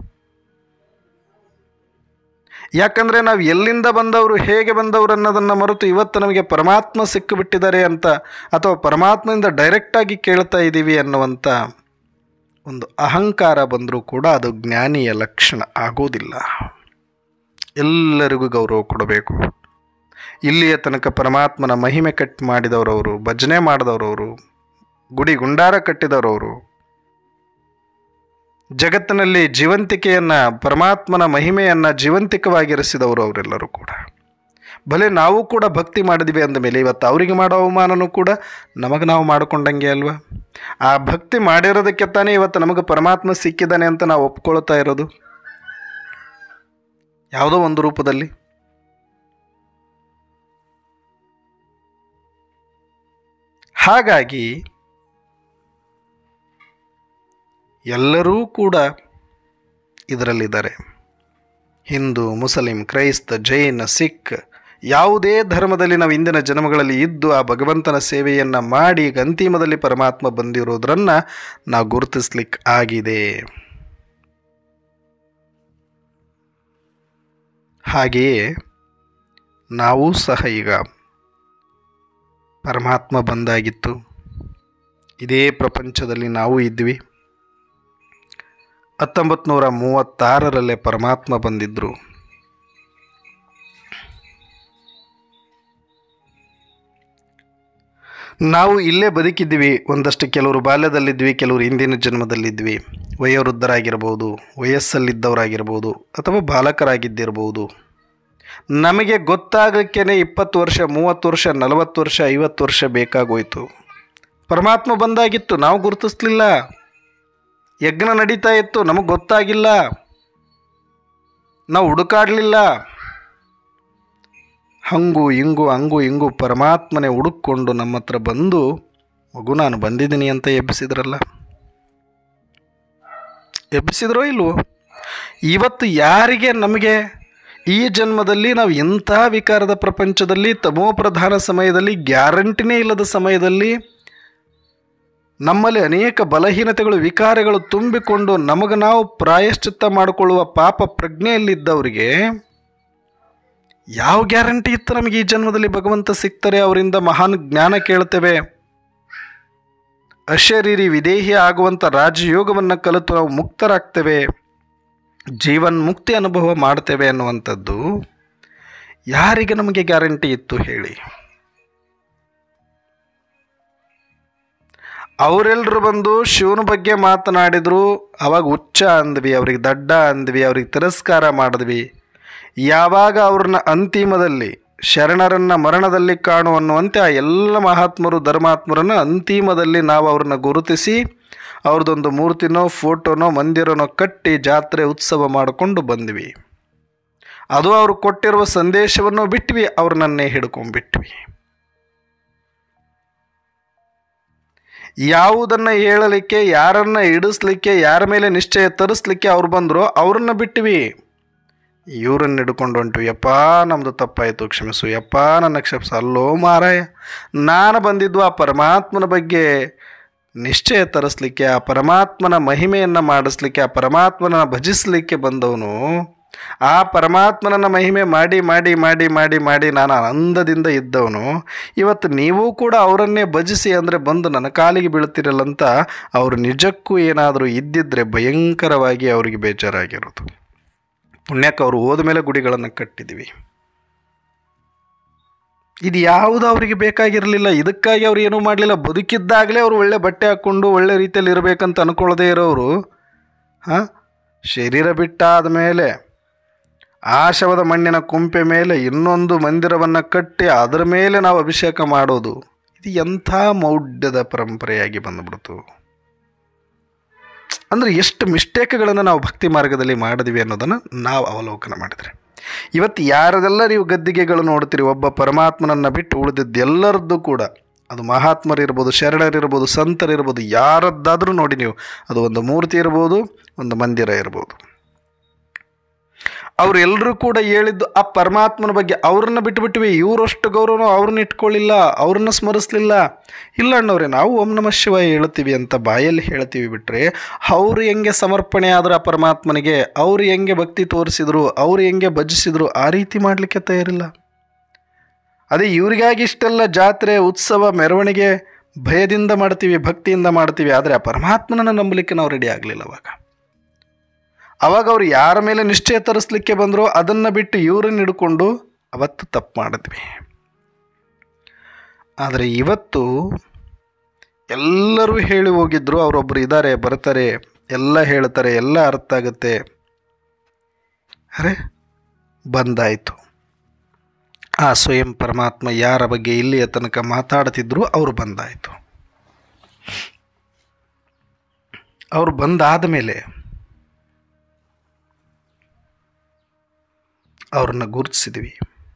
ಯಾಕಂದರೆ ನಾವು ಎಲ್ಲಿಂದ ಬಂದವರು ಹೇಗೆ ಬಂದವರು ಅನ್ನೋದನ್ನು ಮರೆತು ಇವತ್ತು ನಮಗೆ ಪರಮಾತ್ಮ ಸಿಕ್ಕಿಬಿಟ್ಟಿದ್ದಾರೆ ಅಂತ ಅಥವಾ ಪರಮಾತ್ಮದಿಂದ ಡೈರೆಕ್ಟಾಗಿ ಕೇಳ್ತಾ ಇದ್ದೀವಿ ಅನ್ನುವಂಥ ಒಂದು ಅಹಂಕಾರ ಬಂದರೂ ಕೂಡ ಅದು ಜ್ಞಾನಿಯ ಲಕ್ಷಣ ಆಗೋದಿಲ್ಲ ಎಲ್ಲರಿಗೂ ಗೌರವ ಕೊಡಬೇಕು ಇಲ್ಲಿಯ ತನಕ ಪರಮಾತ್ಮನ ಮಹಿಮೆ ಕಟ್ ಮಾಡಿದವರವರು ಭಜನೆ ಮಾಡಿದವರವರು ಗುಡಿ ಗುಂಡಾರ ಕಟ್ಟಿದವರವರು ಜಗತ್ತಿನಲ್ಲಿ ಜೀವಂತಿಕೆಯನ್ನು ಪರಮಾತ್ಮನ ಮಹಿಮೆಯನ್ನು ಜೀವಂತಿಕವಾಗಿರಿಸಿದವರು ಅವರೆಲ್ಲರೂ ಕೂಡ ಭಲೆ ನಾವು ಕೂಡ ಭಕ್ತಿ ಮಾಡಿದ್ವಿ ಅಂದಮೇಲೆ ಇವತ್ತು ಅವರಿಗೆ ಮಾಡೋ ಅವಮಾನನೂ ಕೂಡ ನಮಗೆ ನಾವು ಮಾಡಿಕೊಂಡಂಗೆ ಅಲ್ವಾ ಆ ಭಕ್ತಿ ಮಾಡಿರೋದಕ್ಕೆ ತಾನೇ ಇವತ್ತು ನಮಗೆ ಪರಮಾತ್ಮ ಸಿಕ್ಕಿದ್ದಾನೆ ಅಂತ ನಾವು ಒಪ್ಕೊಳ್ತಾ ಇರೋದು ಯಾವುದೋ ಒಂದು ರೂಪದಲ್ಲಿ ಹಾಗಾಗಿ ಎಲ್ಲರೂ ಕೂಡ ಇದರಲ್ಲಿದ್ದಾರೆ ಹಿಂದೂ ಮುಸಲಿಂ ಕ್ರೈಸ್ತ ಜೈನ ಸಿಖ್ ಯಾವುದೇ ಧರ್ಮದಲ್ಲಿ ನಾವು ಇಂದಿನ ಜನ್ಮಗಳಲ್ಲಿ ಇದ್ದು ಆ ಭಗವಂತನ ಸೇವೆಯನ್ನು ಮಾಡಿ ಈಗ ಅಂತಿಮದಲ್ಲಿ ಪರಮಾತ್ಮ ಬಂದಿರೋದ್ರನ್ನು ನಾವು ಗುರುತಿಸ್ಲಿಕ್ಕೆ ಆಗಿದೆ ಹಾಗೆಯೇ ನಾವು ಸಹ ಈಗ ಪರಮಾತ್ಮ ಬಂದಾಗಿತ್ತು ಇದೇ ಪ್ರಪಂಚದಲ್ಲಿ ನಾವು ಇದ್ವಿ ಹತ್ತೊಂಬತ್ತು ನೂರ ಮೂವತ್ತಾರರಲ್ಲೇ ಪರಮಾತ್ಮ ಬಂದಿದ್ದರು ನಾವು ಇಲ್ಲೇ ಬದುಕಿದ್ವಿ ಒಂದಷ್ಟು ಕೆಲವರು ಬಾಲ್ಯದಲ್ಲಿದ್ವಿ ಕೆಲವರು ಹಿಂದಿನ ಜನ್ಮದಲ್ಲಿದ್ವಿ ವಯೋವೃದ್ಧರಾಗಿರ್ಬೋದು ವಯಸ್ಸಲ್ಲಿದ್ದವರಾಗಿರ್ಬೋದು ಅಥವಾ ಬಾಲಕರಾಗಿದ್ದಿರ್ಬೋದು ನಮಗೆ ಗೊತ್ತಾಗಲಿಕ್ಕೇ ಇಪ್ಪತ್ತು ವರ್ಷ ಮೂವತ್ತು ವರ್ಷ ನಲವತ್ತು ವರ್ಷ ಐವತ್ತು ವರ್ಷ ಬೇಕಾಗೋಯ್ತು ಪರಮಾತ್ಮ ಬಂದಾಗಿತ್ತು ನಾವು ಗುರುತಿಸ್ಲಿಲ್ಲ ಯಜ್ಞ ನಡೀತಾ ಇತ್ತು ನಮಗೆ ಗೊತ್ತಾಗಿಲ್ಲ ನಾವು ಹುಡುಕಾಡಲಿಲ್ಲ ಹಂಗು ಹಿಂಗು ಹಂಗು ಹಿಂಗು ಪರಮಾತ್ಮನೇ ಹುಡುಕೊಂಡು ನಮ್ಮ ಹತ್ರ ಬಂದು ಮಗು ನಾನು ಬಂದಿದ್ದೀನಿ ಅಂತ ಎಬ್ಬಿಸಿದ್ರಲ್ಲ ಎಬ್ಬಿಸಿದ್ರೋ ಇಲ್ವೋ ಇವತ್ತು ಯಾರಿಗೆ ನಮಗೆ ಈ ಜನ್ಮದಲ್ಲಿ ನಾವು ಇಂಥ ವಿಕಾರದ ಪ್ರಪಂಚದಲ್ಲಿ ತಮೋಪ್ರಧಾನ ಸಮಯದಲ್ಲಿ ಗ್ಯಾರಂಟಿನೇ ಇಲ್ಲದ ಸಮಯದಲ್ಲಿ ನಮ್ಮಲ್ಲಿ ಅನೇಕ ಬಲಹೀನತೆಗಳು ವಿಕಾರಗಳು ತುಂಬಿಕೊಂಡು ನಮಗೆ ನಾವು ಪ್ರಾಯಶ್ಚಿತ್ತ ಮಾಡಿಕೊಳ್ಳುವ ಪಾಪ ಪ್ರಜ್ಞೆಯಲ್ಲಿದ್ದವರಿಗೆ ಯಾವ ಗ್ಯಾರಂಟಿ ಇತ್ತು ನಮಗೆ ಈ ಜನ್ಮದಲ್ಲಿ ಭಗವಂತ ಸಿಗ್ತಾರೆ ಅವರಿಂದ ಮಹಾನ್ ಜ್ಞಾನ ಕೇಳ್ತೇವೆ ಅಶರೀರಿ ವಿದೇಹಿ ಆಗುವಂಥ ರಾಜಯೋಗವನ್ನು ಕಲಿತು ನಾವು ಮುಕ್ತರಾಗ್ತೇವೆ ಜೀವನ್ ಮುಕ್ತಿ ಅನುಭವ ಮಾಡ್ತೇವೆ ಅನ್ನುವಂಥದ್ದು ಯಾರಿಗೆ ನಮಗೆ ಗ್ಯಾರಂಟಿ ಇತ್ತು ಹೇಳಿ ಅವರೆಲ್ಲರೂ ಬಂದು ಶಿವನ ಬಗ್ಗೆ ಮಾತನಾಡಿದ್ರು ಅವಾಗ ಹುಚ್ಚ ಅಂದ್ವಿ ಅವ್ರಿಗೆ ದಡ್ಡ ಅಂದ್ವಿ ಅವ್ರಿಗೆ ತಿರಸ್ಕಾರ ಮಾಡಿದ್ವಿ ಯಾವಾಗ ಅವ್ರನ್ನ ಅಂತಿಮದಲ್ಲಿ ಶರಣರನ್ನ ಮರಣದಲ್ಲಿ ಕಾಣು ಅನ್ನುವಂತೆ ಆ ಎಲ್ಲ ಮಹಾತ್ಮರು ಧರ್ಮಾತ್ಮರನ್ನು ಅಂತಿಮದಲ್ಲಿ ನಾವು ಅವ್ರನ್ನ ಗುರುತಿಸಿ ಅವ್ರದ್ದೊಂದು ಮೂರ್ತಿನೋ ಫೋಟೋನೋ ಮಂದಿರನೋ ಕಟ್ಟಿ ಜಾತ್ರೆ ಉತ್ಸವ ಮಾಡಿಕೊಂಡು ಬಂದ್ವಿ ಅದು ಅವರು ಕೊಟ್ಟಿರುವ ಸಂದೇಶವನ್ನು ಬಿಟ್ವಿ ಅವ್ರನ್ನೇ ಹಿಡ್ಕೊಂಡ್ಬಿಟ್ವಿ ಯಾವುದನ್ನು ಹೇಳಲಿಕ್ಕೆ ಯಾರನ್ನ ಇಡಿಸ್ಲಿಕ್ಕೆ ಯಾರ ಮೇಲೆ ನಿಶ್ಚಯ ತರಿಸ್ಲಿಕ್ಕೆ ಅವ್ರು ಬಂದರೋ ಅವ್ರನ್ನ ಬಿಟ್ವಿ ಇವ್ರನ್ನ ಹಿಡ್ಕೊಂಡು ಹೊಂಟ್ವಿ ಯಪ್ಪ ನಮ್ಮದು ತಪ್ಪಾಯಿತು ಕ್ಷಮಿಸು ಯಪ್ಪ ನನ್ನ ಕ್ಷಮಿಸು ಅಲ್ಲೋ ಮಾರಾಯ ನಾನು ಬಂದಿದ್ದು ಆ ಪರಮಾತ್ಮನ ಬಗ್ಗೆ ನಿಶ್ಚಯ ತರಿಸ್ಲಿಕ್ಕೆ ಆ ಪರಮಾತ್ಮನ ಮಹಿಮೆಯನ್ನು ಮಾಡಿಸ್ಲಿಕ್ಕೆ ಆ ಪರಮಾತ್ಮನ ಭಜಿಸಲಿಕ್ಕೆ ಬಂದವನು ಆ ಪರಮಾತ್ಮನನ್ನ ಮಹಿಮೆ ಮಾಡಿ ಮಾಡಿ ಮಾಡಿ ಮಾಡಿ ಮಾಡಿ ನಾನು ಆನಂದದಿಂದ ಇದ್ದವನು ಇವತ್ತು ನೀವು ಕೂಡ ಅವರನ್ನೇ ಭಜಿಸಿ ಅಂದರೆ ಬಂದು ನನ್ನ ಕಾಲಿಗೆ ಬೀಳ್ತಿರಲ್ಲಂತ ಅವರು ನಿಜಕ್ಕೂ ಏನಾದರೂ ಇದ್ದಿದ್ರೆ ಭಯಂಕರವಾಗಿ ಅವರಿಗೆ ಬೇಜಾರಾಗಿರೋದು ಪುಣ್ಯಕ್ಕೆ ಅವರು ಹೋದ ಮೇಲೆ ಗುಡಿಗಳನ್ನು ಕಟ್ಟಿದ್ವಿ ಇದು ಯಾವುದು ಅವರಿಗೆ ಬೇಕಾಗಿರಲಿಲ್ಲ ಇದಕ್ಕಾಗಿ ಅವ್ರು ಏನೂ ಮಾಡಲಿಲ್ಲ ಬದುಕಿದ್ದಾಗಲೇ ಅವರು ಒಳ್ಳೆ ಬಟ್ಟೆ ಹಾಕ್ಕೊಂಡು ಒಳ್ಳೆ ರೀತಿಯಲ್ಲಿ ಇರಬೇಕಂತ ಅಂದ್ಕೊಳ್ಳದೇ ಇರೋರು ಹಾಂ ಶರೀರ ಬಿಟ್ಟಾದ ಮೇಲೆ ಆ ಶವದ ಮಣ್ಣಿನ ಕುಂಪೆ ಮೇಲೆ ಇನ್ನೊಂದು ಮಂದಿರವನ್ನು ಕಟ್ಟಿ ಅದರ ಮೇಲೆ ನಾವು ಅಭಿಷೇಕ ಮಾಡೋದು ಇದು ಎಂಥ ಮೌಢ್ಯದ ಪರಂಪರೆಯಾಗಿ ಬಂದುಬಿಡ್ತು ಅಂದರೆ ಎಷ್ಟು ಮಿಸ್ಟೇಕ್ಗಳನ್ನು ನಾವು ಭಕ್ತಿ ಮಾರ್ಗದಲ್ಲಿ ಮಾಡಿದ್ವಿ ಅನ್ನೋದನ್ನು ನಾವು ಅವಲೋಕನ ಮಾಡಿದರೆ ಇವತ್ತು ಯಾರದೆಲ್ಲ ನೀವು ಗದ್ದಿಗೆಗಳು ನೋಡ್ತೀರಿ ಒಬ್ಬ ಪರಮಾತ್ಮನನ್ನು ಬಿಟ್ಟು ಉಳಿದಿದ್ದು ಎಲ್ಲರದ್ದು ಕೂಡ ಅದು ಮಹಾತ್ಮರಿರ್ಬೋದು ಶರಣರಿರ್ಬೋದು ಸಂತರಿರ್ಬೋದು ಯಾರದ್ದಾದರೂ ನೋಡಿ ನೀವು ಅದು ಒಂದು ಮೂರ್ತಿ ಇರ್ಬೋದು ಒಂದು ಮಂದಿರ ಇರ್ಬೋದು ಅವರೆಲ್ಲರೂ ಕೂಡ ಹೇಳಿದ್ದು ಆ ಪರಮಾತ್ಮನ ಬಗ್ಗೆ ಅವ್ರನ್ನ ಬಿಟ್ಟುಬಿಟ್ವಿ ಇವರಷ್ಟು ಗೌರವ ಅವ್ರನ್ನ ಇಟ್ಕೊಳ್ಳಿಲ್ಲ ಅವ್ರನ್ನ ಸ್ಮರಿಸ್ಲಿಲ್ಲ ಇಲ್ಲ ಅಣ್ಣವ್ರೆ ನಾವು ಓಂ ನಮ ಶಿವ ಹೇಳ್ತೀವಿ ಅಂತ ಬಾಯಲ್ಲಿ ಹೇಳ್ತೀವಿ ಬಿಟ್ಟರೆ ಅವರು ಹೆಂಗೆ ಸಮರ್ಪಣೆ ಆದರು ಆ ಪರಮಾತ್ಮನಿಗೆ ಅವರು ಹೆಂಗೆ ಭಕ್ತಿ ತೋರಿಸಿದ್ರು ಅವರು ಹೆಂಗೆ ಭಜಿಸಿದ್ರು ಆ ರೀತಿ ಮಾಡಲಿಕ್ಕೆ ತಯಾರಿಲ್ಲ ಅದೇ ಇವರಿಗಾಗಿ ಇಷ್ಟೆಲ್ಲ ಜಾತ್ರೆ ಉತ್ಸವ ಮೆರವಣಿಗೆ ಭಯದಿಂದ ಮಾಡ್ತೀವಿ ಭಕ್ತಿಯಿಂದ ಮಾಡ್ತೀವಿ ಆದರೆ ಆ ಪರಮಾತ್ಮನನ್ನು ನಂಬಲಿಕ್ಕೆ ನಾವು ರೆಡಿ ಆಗಲಿಲ್ಲ ಅವಾಗ ಅವಾಗ ಅವ್ರು ಯಾರ ಮೇಲೆ ನಿಶ್ಚಯ ತರಿಸ್ಲಿಕ್ಕೆ ಬಂದರೋ ಅದನ್ನು ಬಿಟ್ಟು ಇವ್ರನ್ನ ಹಿಡ್ಕೊಂಡು ಅವತ್ತು ತಪ್ಪು ಮಾಡಿದ್ವಿ ಆದರೆ ಇವತ್ತು ಎಲ್ಲರೂ ಹೇಳಿ ಹೋಗಿದ್ರು ಅವರೊಬ್ಬರು ಇದ್ದಾರೆ ಬರ್ತಾರೆ ಎಲ್ಲ ಹೇಳ್ತಾರೆ ಎಲ್ಲ ಅರ್ಥ ಆಗುತ್ತೆ ಅರೆ ಬಂದಾಯಿತು ಆ ಸ್ವಯಂ ಪರಮಾತ್ಮ ಯಾರ ಬಗ್ಗೆ ಇಲ್ಲಿಯ ತನಕ ಮಾತಾಡ್ತಿದ್ರು ಅವರು ಬಂದಾಯಿತು ಅವರು ಬಂದಾದ ಮೇಲೆ ಅವ್ರನ್ನ ಗುರುತಿಸಿದ್ವಿ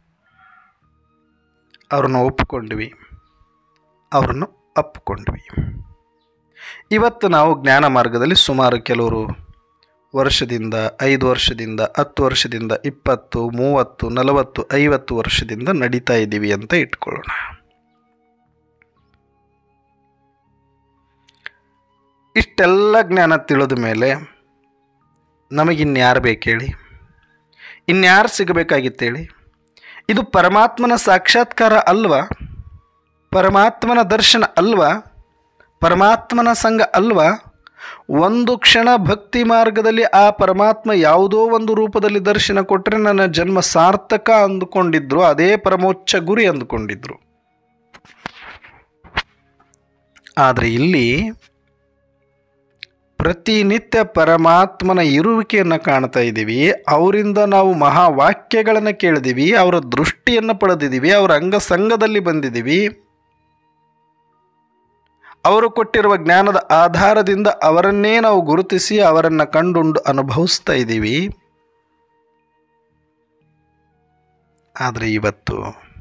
ಅವ್ರನ್ನ ಒಪ್ಪಿಕೊಂಡ್ವಿ ಅವ್ರನ್ನು ಅಪ್ಪಿಕೊಂಡ್ವಿ ಇವತ್ತು ನಾವು ಜ್ಞಾನ ಮಾರ್ಗದಲ್ಲಿ ಸುಮಾರು ಕೆಲವರು ವರ್ಷದಿಂದ ಐದು ವರ್ಷದಿಂದ ಹತ್ತು ವರ್ಷದಿಂದ ಇಪ್ಪತ್ತು ಮೂವತ್ತು ನಲವತ್ತು ಐವತ್ತು ವರ್ಷದಿಂದ ನಡೀತಾ ಇದ್ದೀವಿ ಅಂತ ಇಟ್ಕೊಳ್ಳೋಣ ಇಷ್ಟೆಲ್ಲ ಜ್ಞಾನ ತಿಳಿದ ಮೇಲೆ ನಮಗಿನ್ಯಾರು ಬೇಕು ಹೇಳಿ ಇನ್ಯಾರು ಸಿಗಬೇಕಾಗಿತ್ತೇಳಿ ಇದು ಪರಮಾತ್ಮನ ಸಾಕ್ಷಾತ್ಕಾರ ಅಲ್ವಾ ಪರಮಾತ್ಮನ ದರ್ಶನ ಅಲ್ವಾ ಪರಮಾತ್ಮನ ಸಂಘ ಅಲ್ವಾ ಒಂದು ಕ್ಷಣ ಭಕ್ತಿ ಮಾರ್ಗದಲ್ಲಿ ಆ ಪರಮಾತ್ಮ ಯಾವುದೋ ಒಂದು ರೂಪದಲ್ಲಿ ದರ್ಶನ ಕೊಟ್ಟರೆ ನನ್ನ ಜನ್ಮ ಸಾರ್ಥಕ ಅಂದುಕೊಂಡಿದ್ರು ಅದೇ ಪರಮೋಚ್ಚ ಗುರಿ ಅಂದುಕೊಂಡಿದ್ರು ಆದರೆ ಇಲ್ಲಿ ಪ್ರತಿನಿತ್ಯ ಪರಮಾತ್ಮನ ಇರುವಿಕೆಯನ್ನು ಕಾಣ್ತಾ ಇದ್ದೀವಿ ಅವರಿಂದ ನಾವು ಮಹಾವಾಕ್ಯಗಳನ್ನು ಕೇಳಿದೀವಿ ಅವರ ದೃಷ್ಟಿಯನ್ನು ಪಡೆದಿದ್ದೀವಿ ಅವರ ಅಂಗಸಂಗದಲ್ಲಿ ಬಂದಿದ್ದೀವಿ ಅವರು ಕೊಟ್ಟಿರುವ ಜ್ಞಾನದ ಆಧಾರದಿಂದ ಅವರನ್ನೇ ನಾವು ಗುರುತಿಸಿ ಅವರನ್ನು ಕಂಡುಂಡು ಅನುಭವಿಸ್ತಾ ಇದ್ದೀವಿ ಆದರೆ ಇವತ್ತು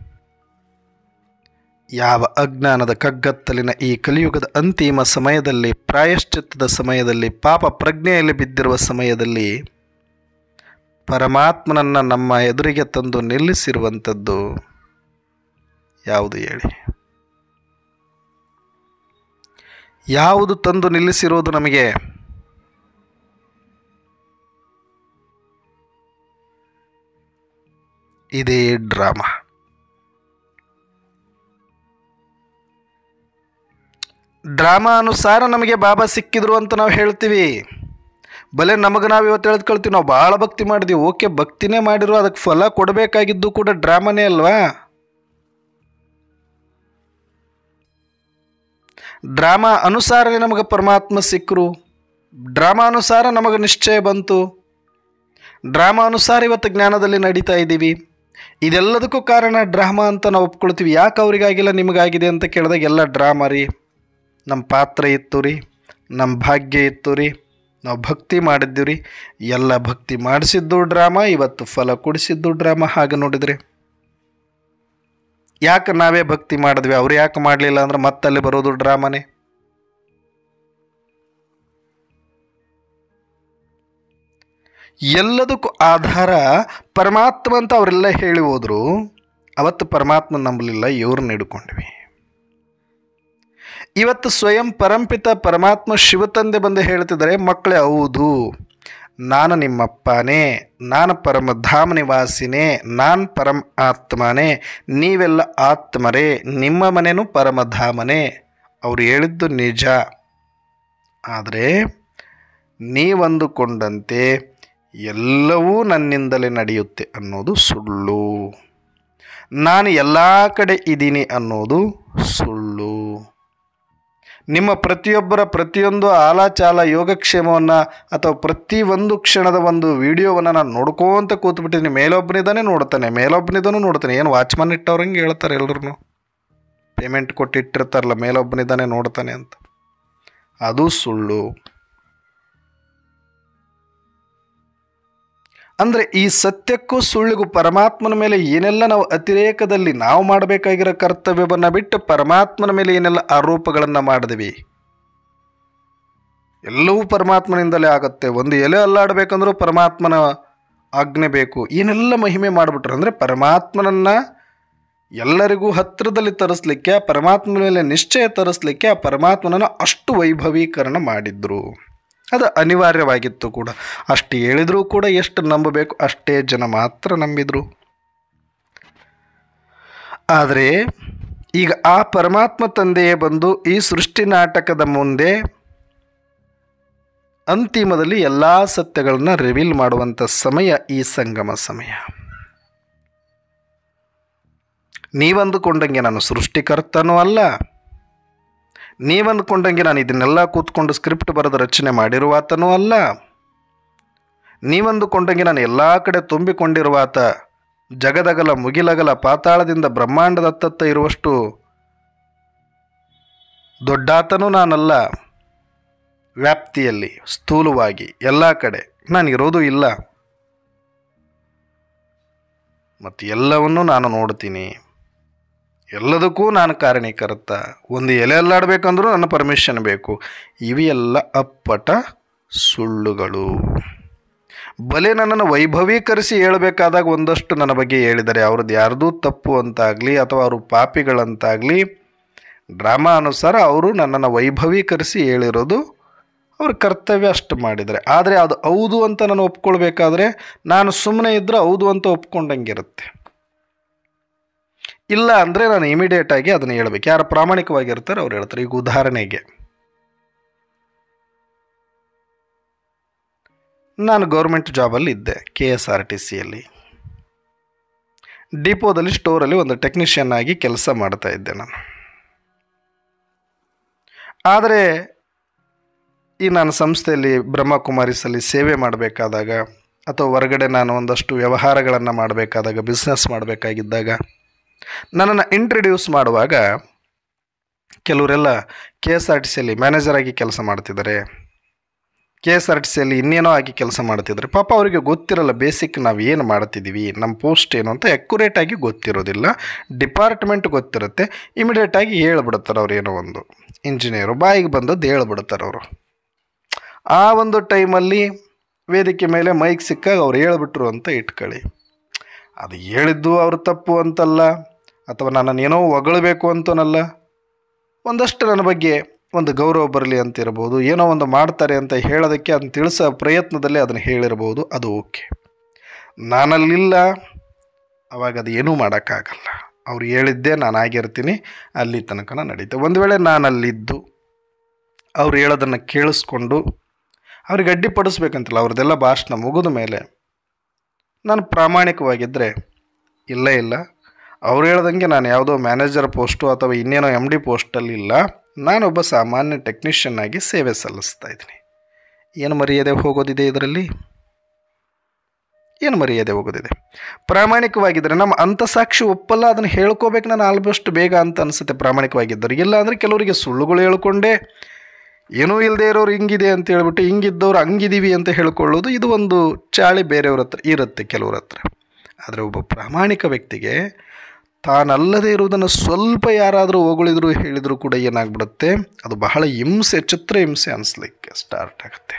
ಯಾವ ಅಜ್ಞಾನದ ಕಗ್ಗತ್ತಲಿನ ಈ ಕಲಿಯುಗದ ಅಂತಿಮ ಸಮಯದಲ್ಲಿ ಪ್ರಾಯಶ್ಚಿತ್ತದ ಸಮಯದಲ್ಲಿ ಪಾಪ ಪ್ರಜ್ಞೆಯಲ್ಲಿ ಬಿದ್ದಿರುವ ಸಮಯದಲ್ಲಿ ಪರಮಾತ್ಮನನ್ನು ನಮ್ಮ ಎದುರಿಗೆ ತಂದು ನಿಲ್ಲಿಸಿರುವಂಥದ್ದು ಯಾವುದು ಹೇಳಿ ಯಾವುದು ತಂದು ನಿಲ್ಲಿಸಿರೋದು ನಮಗೆ ಇದೇ ಡ್ರಾಮಾ ಡ್ರಾಮಾ ಅನುಸಾರ ನಮಗೆ ಬಾಬಾ ಸಿಕ್ಕಿದ್ರು ಅಂತ ನಾವು ಹೇಳ್ತೀವಿ ಬಲೆ ನಮಗೆ ನಾವು ಇವತ್ತು ಹೇಳ್ಕೊಳ್ತೀವಿ ನಾವು ಭಾಳ ಭಕ್ತಿ ಮಾಡಿದ್ವಿ ಓಕೆ ಭಕ್ತಿನೇ ಮಾಡಿರೋ ಅದಕ್ಕೆ ಫಲ ಕೊಡಬೇಕಾಗಿದ್ದು ಕೂಡ ಡ್ರಾಮಾನೇ ಅಲ್ವಾ ಡ್ರಾಮಾ ಅನುಸಾರನೇ ನಮಗೆ ಪರಮಾತ್ಮ ಸಿಕ್ಕರು ಡ್ರಾಮಾ ಅನುಸಾರ ನಮಗೆ ನಿಶ್ಚಯ ಬಂತು ಡ್ರಾಮಾ ಅನುಸಾರ ಇವತ್ತು ಜ್ಞಾನದಲ್ಲಿ ನಡೀತಾ ಇದ್ದೀವಿ ಇದೆಲ್ಲದಕ್ಕೂ ಕಾರಣ ಡ್ರಾಮಾ ಅಂತ ನಾವು ಒಪ್ಕೊಳ್ತೀವಿ ಯಾಕೆ ಅವರಿಗಾಗಿಲ್ಲ ನಿಮಗಾಗಿದೆ ಅಂತ ಕೇಳಿದಾಗ ಎಲ್ಲ ಡ್ರಾಮಾ ರೀ ನಮ್ಮ ಪಾತ್ರ ಇತ್ತು ರೀ ನಮ್ಮ ಭಾಗ್ಯ ಇತ್ತು ರೀ ನಾವು ಭಕ್ತಿ ಮಾಡಿದ್ದೀವಿ ರೀ ಎಲ್ಲ ಭಕ್ತಿ ಮಾಡಿಸಿದ್ದು ಡ್ರಾಮಾ ಇವತ್ತು ಫಲ ಕೊಡಿಸಿದ್ದು ಡ್ರಾಮಾ ಹಾಗೆ ನೋಡಿದರೆ ಯಾಕೆ ನಾವೇ ಭಕ್ತಿ ಮಾಡಿದ್ವಿ ಅವ್ರು ಯಾಕೆ ಮಾಡಲಿಲ್ಲ ಅಂದ್ರೆ ಮತ್ತಲ್ಲಿ ಬರೋದು ಡ್ರಾಮಾನೇ ಎಲ್ಲದಕ್ಕೂ ಆಧಾರ ಪರಮಾತ್ಮ ಅಂತ ಅವರೆಲ್ಲ ಹೇಳಿ ಹೋದ್ರು ಅವತ್ತು ಪರಮಾತ್ಮ ನಂಬಲಿಲ್ಲ ಇವ್ರನ್ನ ಹಿಡ್ಕೊಂಡ್ವಿ ಇವತ್ತು ಸ್ವಯಂ ಪರಂಪಿತ ಪರಮಾತ್ಮ ಶಿವತಂದೆ ಬಂದು ಹೇಳ್ತಿದ್ದಾರೆ ಮಕ್ಕಳೇ ಹೌದು ನಾನು ನಿಮ್ಮಪ್ಪನೇ ನಾನು ಪರಮಧಾಮ ನಿವಾಸಿನೇ ನಾನು ಪರಮ ಆತ್ಮನೇ ನೀವೆಲ್ಲ ಆತ್ಮರೇ ನಿಮ್ಮ ಮನೆಯೂ ಪರಮಧಾಮನೇ ಅವ್ರು ಹೇಳಿದ್ದು ನಿಜ ಆದರೆ ನೀವಂದುಕೊಂಡಂತೆ ಎಲ್ಲವೂ ನನ್ನಿಂದಲೇ ನಡೆಯುತ್ತೆ ಅನ್ನೋದು ಸುಳ್ಳು ನಾನು ಎಲ್ಲ ಕಡೆ ಇದ್ದೀನಿ ಅನ್ನೋದು ಸುಳ್ಳು ನಿಮ್ಮ ಪ್ರತಿಯೊಬ್ಬರ ಪ್ರತಿಯೊಂದು ಆಲಾಚಾಲ ಯೋಗಕ್ಷೇಮವನ್ನು ಅಥವಾ ಪ್ರತಿಯೊಂದು ಕ್ಷಣದ ಒಂದು ವಿಡಿಯೋವನ್ನು ನಾನು ನೋಡ್ಕೋತ ಕೂತ್ಬಿಟ್ಟಿದ್ದೀನಿ ಮೇಲೊಬ್ಬನಿದ್ದಾನೆ ನೋಡ್ತಾನೆ ಮೇಲೊಬ್ಬನಿದ್ದಾನು ನೋಡ್ತಾನೆ ಏನು ವಾಚ್ಮನ್ ಇಟ್ಟವ್ರಂಗೆ ಹೇಳ್ತಾರೆ ಎಲ್ರು ಪೇಮೆಂಟ್ ಕೊಟ್ಟಿಟ್ಟಿರ್ತಾರಲ್ಲ ಮೇಲೊಬ್ಬನಿದ್ದಾನೆ ನೋಡ್ತಾನೆ ಅಂತ ಅದು ಸುಳ್ಳು ಅಂದರೆ ಈ ಸತ್ಯಕ್ಕೂ ಸುಳ್ಳಿಗೂ ಪರಮಾತ್ಮನ ಮೇಲೆ ಏನೆಲ್ಲ ನಾವು ಅತಿರೇಕದಲ್ಲಿ ನಾವು ಮಾಡಬೇಕಾಗಿರೋ ಕರ್ತವ್ಯವನ್ನು ಬಿಟ್ಟು ಪರಮಾತ್ಮನ ಮೇಲೆ ಏನೆಲ್ಲ ಆರೋಪಗಳನ್ನು ಮಾಡಿದ್ವಿ ಎಲ್ಲವೂ ಪರಮಾತ್ಮನಿಂದಲೇ ಆಗುತ್ತೆ ಒಂದು ಎಲೆ ಅಲ್ಲಾಡಬೇಕಂದ್ರೂ ಪರಮಾತ್ಮನ ಆಜ್ಞೆ ಬೇಕು ಏನೆಲ್ಲ ಮಹಿಮೆ ಮಾಡಿಬಿಟ್ರು ಅಂದರೆ ಪರಮಾತ್ಮನನ್ನು ಎಲ್ಲರಿಗೂ ಹತ್ತಿರದಲ್ಲಿ ತರಿಸ್ಲಿಕ್ಕೆ ಆ ಪರಮಾತ್ಮನ ಮೇಲೆ ನಿಶ್ಚಯ ತರಿಸ್ಲಿಕ್ಕೆ ಆ ಪರಮಾತ್ಮನನ್ನು ಅಷ್ಟು ವೈಭವೀಕರಣ ಮಾಡಿದ್ರು ಅದು ಅನಿವಾರ್ಯವಾಗಿತ್ತು ಕೂಡ ಅಷ್ಟು ಹೇಳಿದರೂ ಕೂಡ ಎಷ್ಟು ನಂಬಬೇಕು ಅಷ್ಟೇ ಜನ ಮಾತ್ರ ನಂಬಿದರು ಆದರೆ ಈಗ ಆ ಪರಮಾತ್ಮ ತಂದೆಯೇ ಬಂದು ಈ ಸೃಷ್ಟಿ ನಾಟಕದ ಮುಂದೆ ಅಂತಿಮದಲ್ಲಿ ಎಲ್ಲ ಸತ್ಯಗಳನ್ನ ರಿವೀಲ್ ಮಾಡುವಂಥ ಸಮಯ ಈ ಸಂಗಮ ಸಮಯ ನೀವಂದುಕೊಂಡಂಗೆ ನಾನು ಸೃಷ್ಟಿಕರ್ತನೂ ಅಲ್ಲ ನೀವಂದುಕೊಂಡಂಗೆ ನಾನು ಇದನ್ನೆಲ್ಲ ಕೂತ್ಕೊಂಡು ಸ್ಕ್ರಿಪ್ಟ್ ಬರೆದು ರಚನೆ ಮಾಡಿರುವಾತನೂ ಅಲ್ಲ ನೀವಂದುಕೊಂಡಂಗೆ ನಾನು ಎಲ್ಲ ಕಡೆ ತುಂಬಿಕೊಂಡಿರುವಾತ ಜಗದಗಲ ಮುಗಿಲಗಲ ಪಾತಾಳದಿಂದ ಬ್ರಹ್ಮಾಂಡದತ್ತತ್ತ ಇರುವಷ್ಟು ದೊಡ್ಡಾತನೂ ನಾನಲ್ಲ ವ್ಯಾಪ್ತಿಯಲ್ಲಿ ಸ್ಥೂಲವಾಗಿ ಎಲ್ಲ ಕಡೆ ನಾನು ಇರೋದು ಇಲ್ಲ ಮತ್ತು ಎಲ್ಲವನ್ನೂ ನಾನು ನೋಡ್ತೀನಿ ಎಲ್ಲದಕ್ಕೂ ನಾನು ಕಾರಣೀಕರ್ತ ಒಂದು ಎಲೆ ಅಲ್ಲಾಡಬೇಕಂದ್ರೂ ನನ್ನ ಪರ್ಮಿಷನ್ ಬೇಕು ಇವೆಲ್ಲ ಅಪ್ಪಟ ಸುಳ್ಳುಗಳು ಬಲೆ ನನ್ನನ್ನು ವೈಭವೀಕರಿಸಿ ಹೇಳಬೇಕಾದಾಗ ಒಂದಷ್ಟು ನನ್ನ ಬಗ್ಗೆ ಹೇಳಿದ್ದಾರೆ ಅವ್ರದ್ದು ಯಾರ್ದೂ ತಪ್ಪು ಅಂತಾಗಲಿ ಅಥವಾ ಅವರು ಪಾಪಿಗಳಂತಾಗಲಿ ಡ್ರಾಮಾ ಅನುಸಾರ ಅವರು ನನ್ನನ್ನು ವೈಭವೀಕರಿಸಿ ಹೇಳಿರೋದು ಅವ್ರ ಕರ್ತವ್ಯ ಅಷ್ಟು ಮಾಡಿದ್ದಾರೆ ಆದರೆ ಅದು ಹೌದು ಅಂತ ನಾನು ಒಪ್ಕೊಳ್ಬೇಕಾದ್ರೆ ನಾನು ಸುಮ್ಮನೆ ಇದ್ದರೆ ಹೌದು ಅಂತ ಒಪ್ಕೊಂಡಂಗಿರುತ್ತೆ ಇಲ್ಲ ಅಂದರೆ ನಾನು ಇಮಿಡಿಯೇಟಾಗಿ ಅದನ್ನು ಹೇಳ್ಬೇಕು ಯಾರು ಪ್ರಾಮಾಣಿಕವಾಗಿರ್ತಾರೆ ಅವ್ರು ಹೇಳ್ತಾರೆ ಈಗ ಉದಾಹರಣೆಗೆ ನಾನು ಗೌರ್ಮೆಂಟ್ ಜಾಬಲ್ಲಿ ಇದ್ದೆ ಕೆ ಎಸ್ ಆರ್ ಟಿ ಸಿಯಲ್ಲಿ ಡಿಪೋದಲ್ಲಿ ಸ್ಟೋರಲ್ಲಿ ಒಂದು ಟೆಕ್ನಿಷಿಯನ್ ಆಗಿ ಕೆಲಸ ಮಾಡ್ತಾ ಇದ್ದೆ ನಾನು ಆದರೆ ಈ ನಾನು ಸಂಸ್ಥೆಯಲ್ಲಿ ಬ್ರಹ್ಮಕುಮಾರಿಸಲ್ಲಿ ಸೇವೆ ಮಾಡಬೇಕಾದಾಗ ಅಥವಾ ಹೊರಗಡೆ ನಾನು ಒಂದಷ್ಟು ವ್ಯವಹಾರಗಳನ್ನು ಮಾಡಬೇಕಾದಾಗ ಬಿಸ್ನೆಸ್ ಮಾಡಬೇಕಾಗಿದ್ದಾಗ ನನ್ನನ್ನು ಇಂಟ್ರಡ್ಯೂಸ್ ಮಾಡುವಾಗ ಕೆಲವರೆಲ್ಲ ಕೆ ಎಸ್ ಆರ್ ಟಿ ಸಿಯಲ್ಲಿ ಮ್ಯಾನೇಜರ್ ಆಗಿ ಕೆಲಸ ಮಾಡ್ತಿದ್ದಾರೆ ಕೆ ಎಸ್ ಆರ್ ಟಿ ಸಿಯಲ್ಲಿ ಇನ್ನೇನೋ ಆಗಿ ಕೆಲಸ ಮಾಡ್ತಿದ್ದಾರೆ ಪಾಪ ಅವರಿಗೆ ಗೊತ್ತಿರಲ್ಲ ಬೇಸಿಕ್ ನಾವು ಏನು ಮಾಡ್ತಿದ್ದೀವಿ ನಮ್ಮ ಪೋಸ್ಟ್ ಏನು ಅಂತ ಆ್ಯಕ್ಯುರೇಟಾಗಿ ಗೊತ್ತಿರೋದಿಲ್ಲ ಡಿಪಾರ್ಟ್ಮೆಂಟ್ ಗೊತ್ತಿರುತ್ತೆ ಇಮಿಡಿಯೇಟಾಗಿ ಹೇಳ್ಬಿಡ್ತಾರೆ ಅವ್ರು ಏನೋ ಒಂದು ಇಂಜಿನಿಯರು ಬಾಯಿಗೆ ಬಂದದ್ದು ಹೇಳ್ಬಿಡ್ತಾರೆ ಅವರು ಆ ಒಂದು ಟೈಮಲ್ಲಿ ವೇದಿಕೆ ಮೇಲೆ ಮೈಕ್ ಸಿಕ್ಕಾಗ ಅವ್ರು ಹೇಳ್ಬಿಟ್ರು ಅಂತ ಇಟ್ಕೊಳ್ಳಿ ಅದು ಹೇಳಿದ್ದು ಅವ್ರ ತಪ್ಪು ಅಂತಲ್ಲ ಅಥವಾ ನನ್ನನ್ನು ಏನೋ ಹೊಗಳಬೇಕು ಅಂತನಲ್ಲ ಒಂದಷ್ಟು ನನ್ನ ಬಗ್ಗೆ ಒಂದು ಗೌರವ ಬರಲಿ ಅಂತಿರ್ಬೋದು ಏನೋ ಒಂದು ಮಾಡ್ತಾರೆ ಅಂತ ಹೇಳೋದಕ್ಕೆ ಅದನ್ನು ತಿಳಿಸೋ ಪ್ರಯತ್ನದಲ್ಲಿ ಅದನ್ನು ಹೇಳಿರ್ಬೋದು ಅದು ಓಕೆ ನಾನಲ್ಲಿಲ್ಲ ಅವಾಗ ಅದು ಏನೂ ಮಾಡೋಕ್ಕಾಗಲ್ಲ ಅವ್ರು ಹೇಳಿದ್ದೇ ನಾನು ಆಗಿರ್ತೀನಿ ಅಲ್ಲಿ ತನಕ ನಡೀತೆ ಒಂದು ವೇಳೆ ನಾನು ಅಲ್ಲಿದ್ದು ಅವ್ರು ಹೇಳೋದನ್ನು ಕೇಳಿಸ್ಕೊಂಡು ಅವ್ರಿಗೆ ಅಡ್ಡಿಪಡಿಸ್ಬೇಕಂತಿಲ್ಲ ಅವ್ರದ್ದೆಲ್ಲ ಭಾಷಣ ಮುಗಿದ ಮೇಲೆ ನಾನು ಪ್ರಾಮಾಣಿಕವಾಗಿದ್ದರೆ ಇಲ್ಲ ಇಲ್ಲ ಅವ್ರು ಹೇಳ್ದಂಗೆ ನಾನು ಯಾವುದೋ ಮ್ಯಾನೇಜರ್ ಪೋಸ್ಟು ಅಥವಾ ಇನ್ನೇನೋ ಎಮ್ ಡಿ ಪೋಸ್ಟಲ್ಲಿ ಇಲ್ಲ ನಾನೊಬ್ಬ ಸಾಮಾನ್ಯ ಟೆಕ್ನಿಷಿಯನ್ ಆಗಿ ಸೇವೆ ಸಲ್ಲಿಸ್ತಾ ಇದ್ದೀನಿ ಏನು ಮರ್ಯಾದೆ ಹೋಗೋದಿದೆ ಇದರಲ್ಲಿ ಏನು ಮರ್ಯಾದೆ ಹೋಗೋದಿದೆ ಪ್ರಾಮಾಣಿಕವಾಗಿದ್ದರೆ ನಮ್ಮ ಅಂತಸಾಕ್ಷಿ ಒಪ್ಪಲ್ಲ ಅದನ್ನು ಹೇಳ್ಕೋಬೇಕು ನಾನು ಆಲ್ಮೋಸ್ಟ್ ಬೇಗ ಅಂತ ಅನಿಸುತ್ತೆ ಪ್ರಾಮಾಣಿಕವಾಗಿದ್ದರು ಇಲ್ಲ ಅಂದರೆ ಕೆಲವರಿಗೆ ಸುಳ್ಳುಗಳು ಹೇಳ್ಕೊಂಡೇ ಏನೂ ಇಲ್ಲದೆ ಇರೋರು ಹಿಂಗಿದೆ ಅಂತ ಹೇಳ್ಬಿಟ್ಟು ಹಿಂಗಿದ್ದವ್ರು ಹಂಗಿದೀವಿ ಅಂತ ಹೇಳ್ಕೊಳ್ಳೋದು ಇದು ಒಂದು ಚಾಳಿ ಬೇರೆಯವ್ರ ಹತ್ರ ಇರುತ್ತೆ ಕೆಲವ್ರ ಹತ್ರ ಆದರೆ ಒಬ್ಬ ಪ್ರಾಮಾಣಿಕ ವ್ಯಕ್ತಿಗೆ ತಾನಲ್ಲದೇ ಇರುವುದನ್ನು ಸ್ವಲ್ಪ ಯಾರಾದರೂ ಹೊಗಳಿದ್ರು ಹೇಳಿದರೂ ಕೂಡ ಏನಾಗ್ಬಿಡುತ್ತೆ ಅದು ಬಹಳ ಹಿಂಸೆ ಚಿತ್ರ ಹಿಂಸೆ ಅನಿಸ್ಲಿಕ್ಕೆ ಸ್ಟಾರ್ಟ್ ಆಗುತ್ತೆ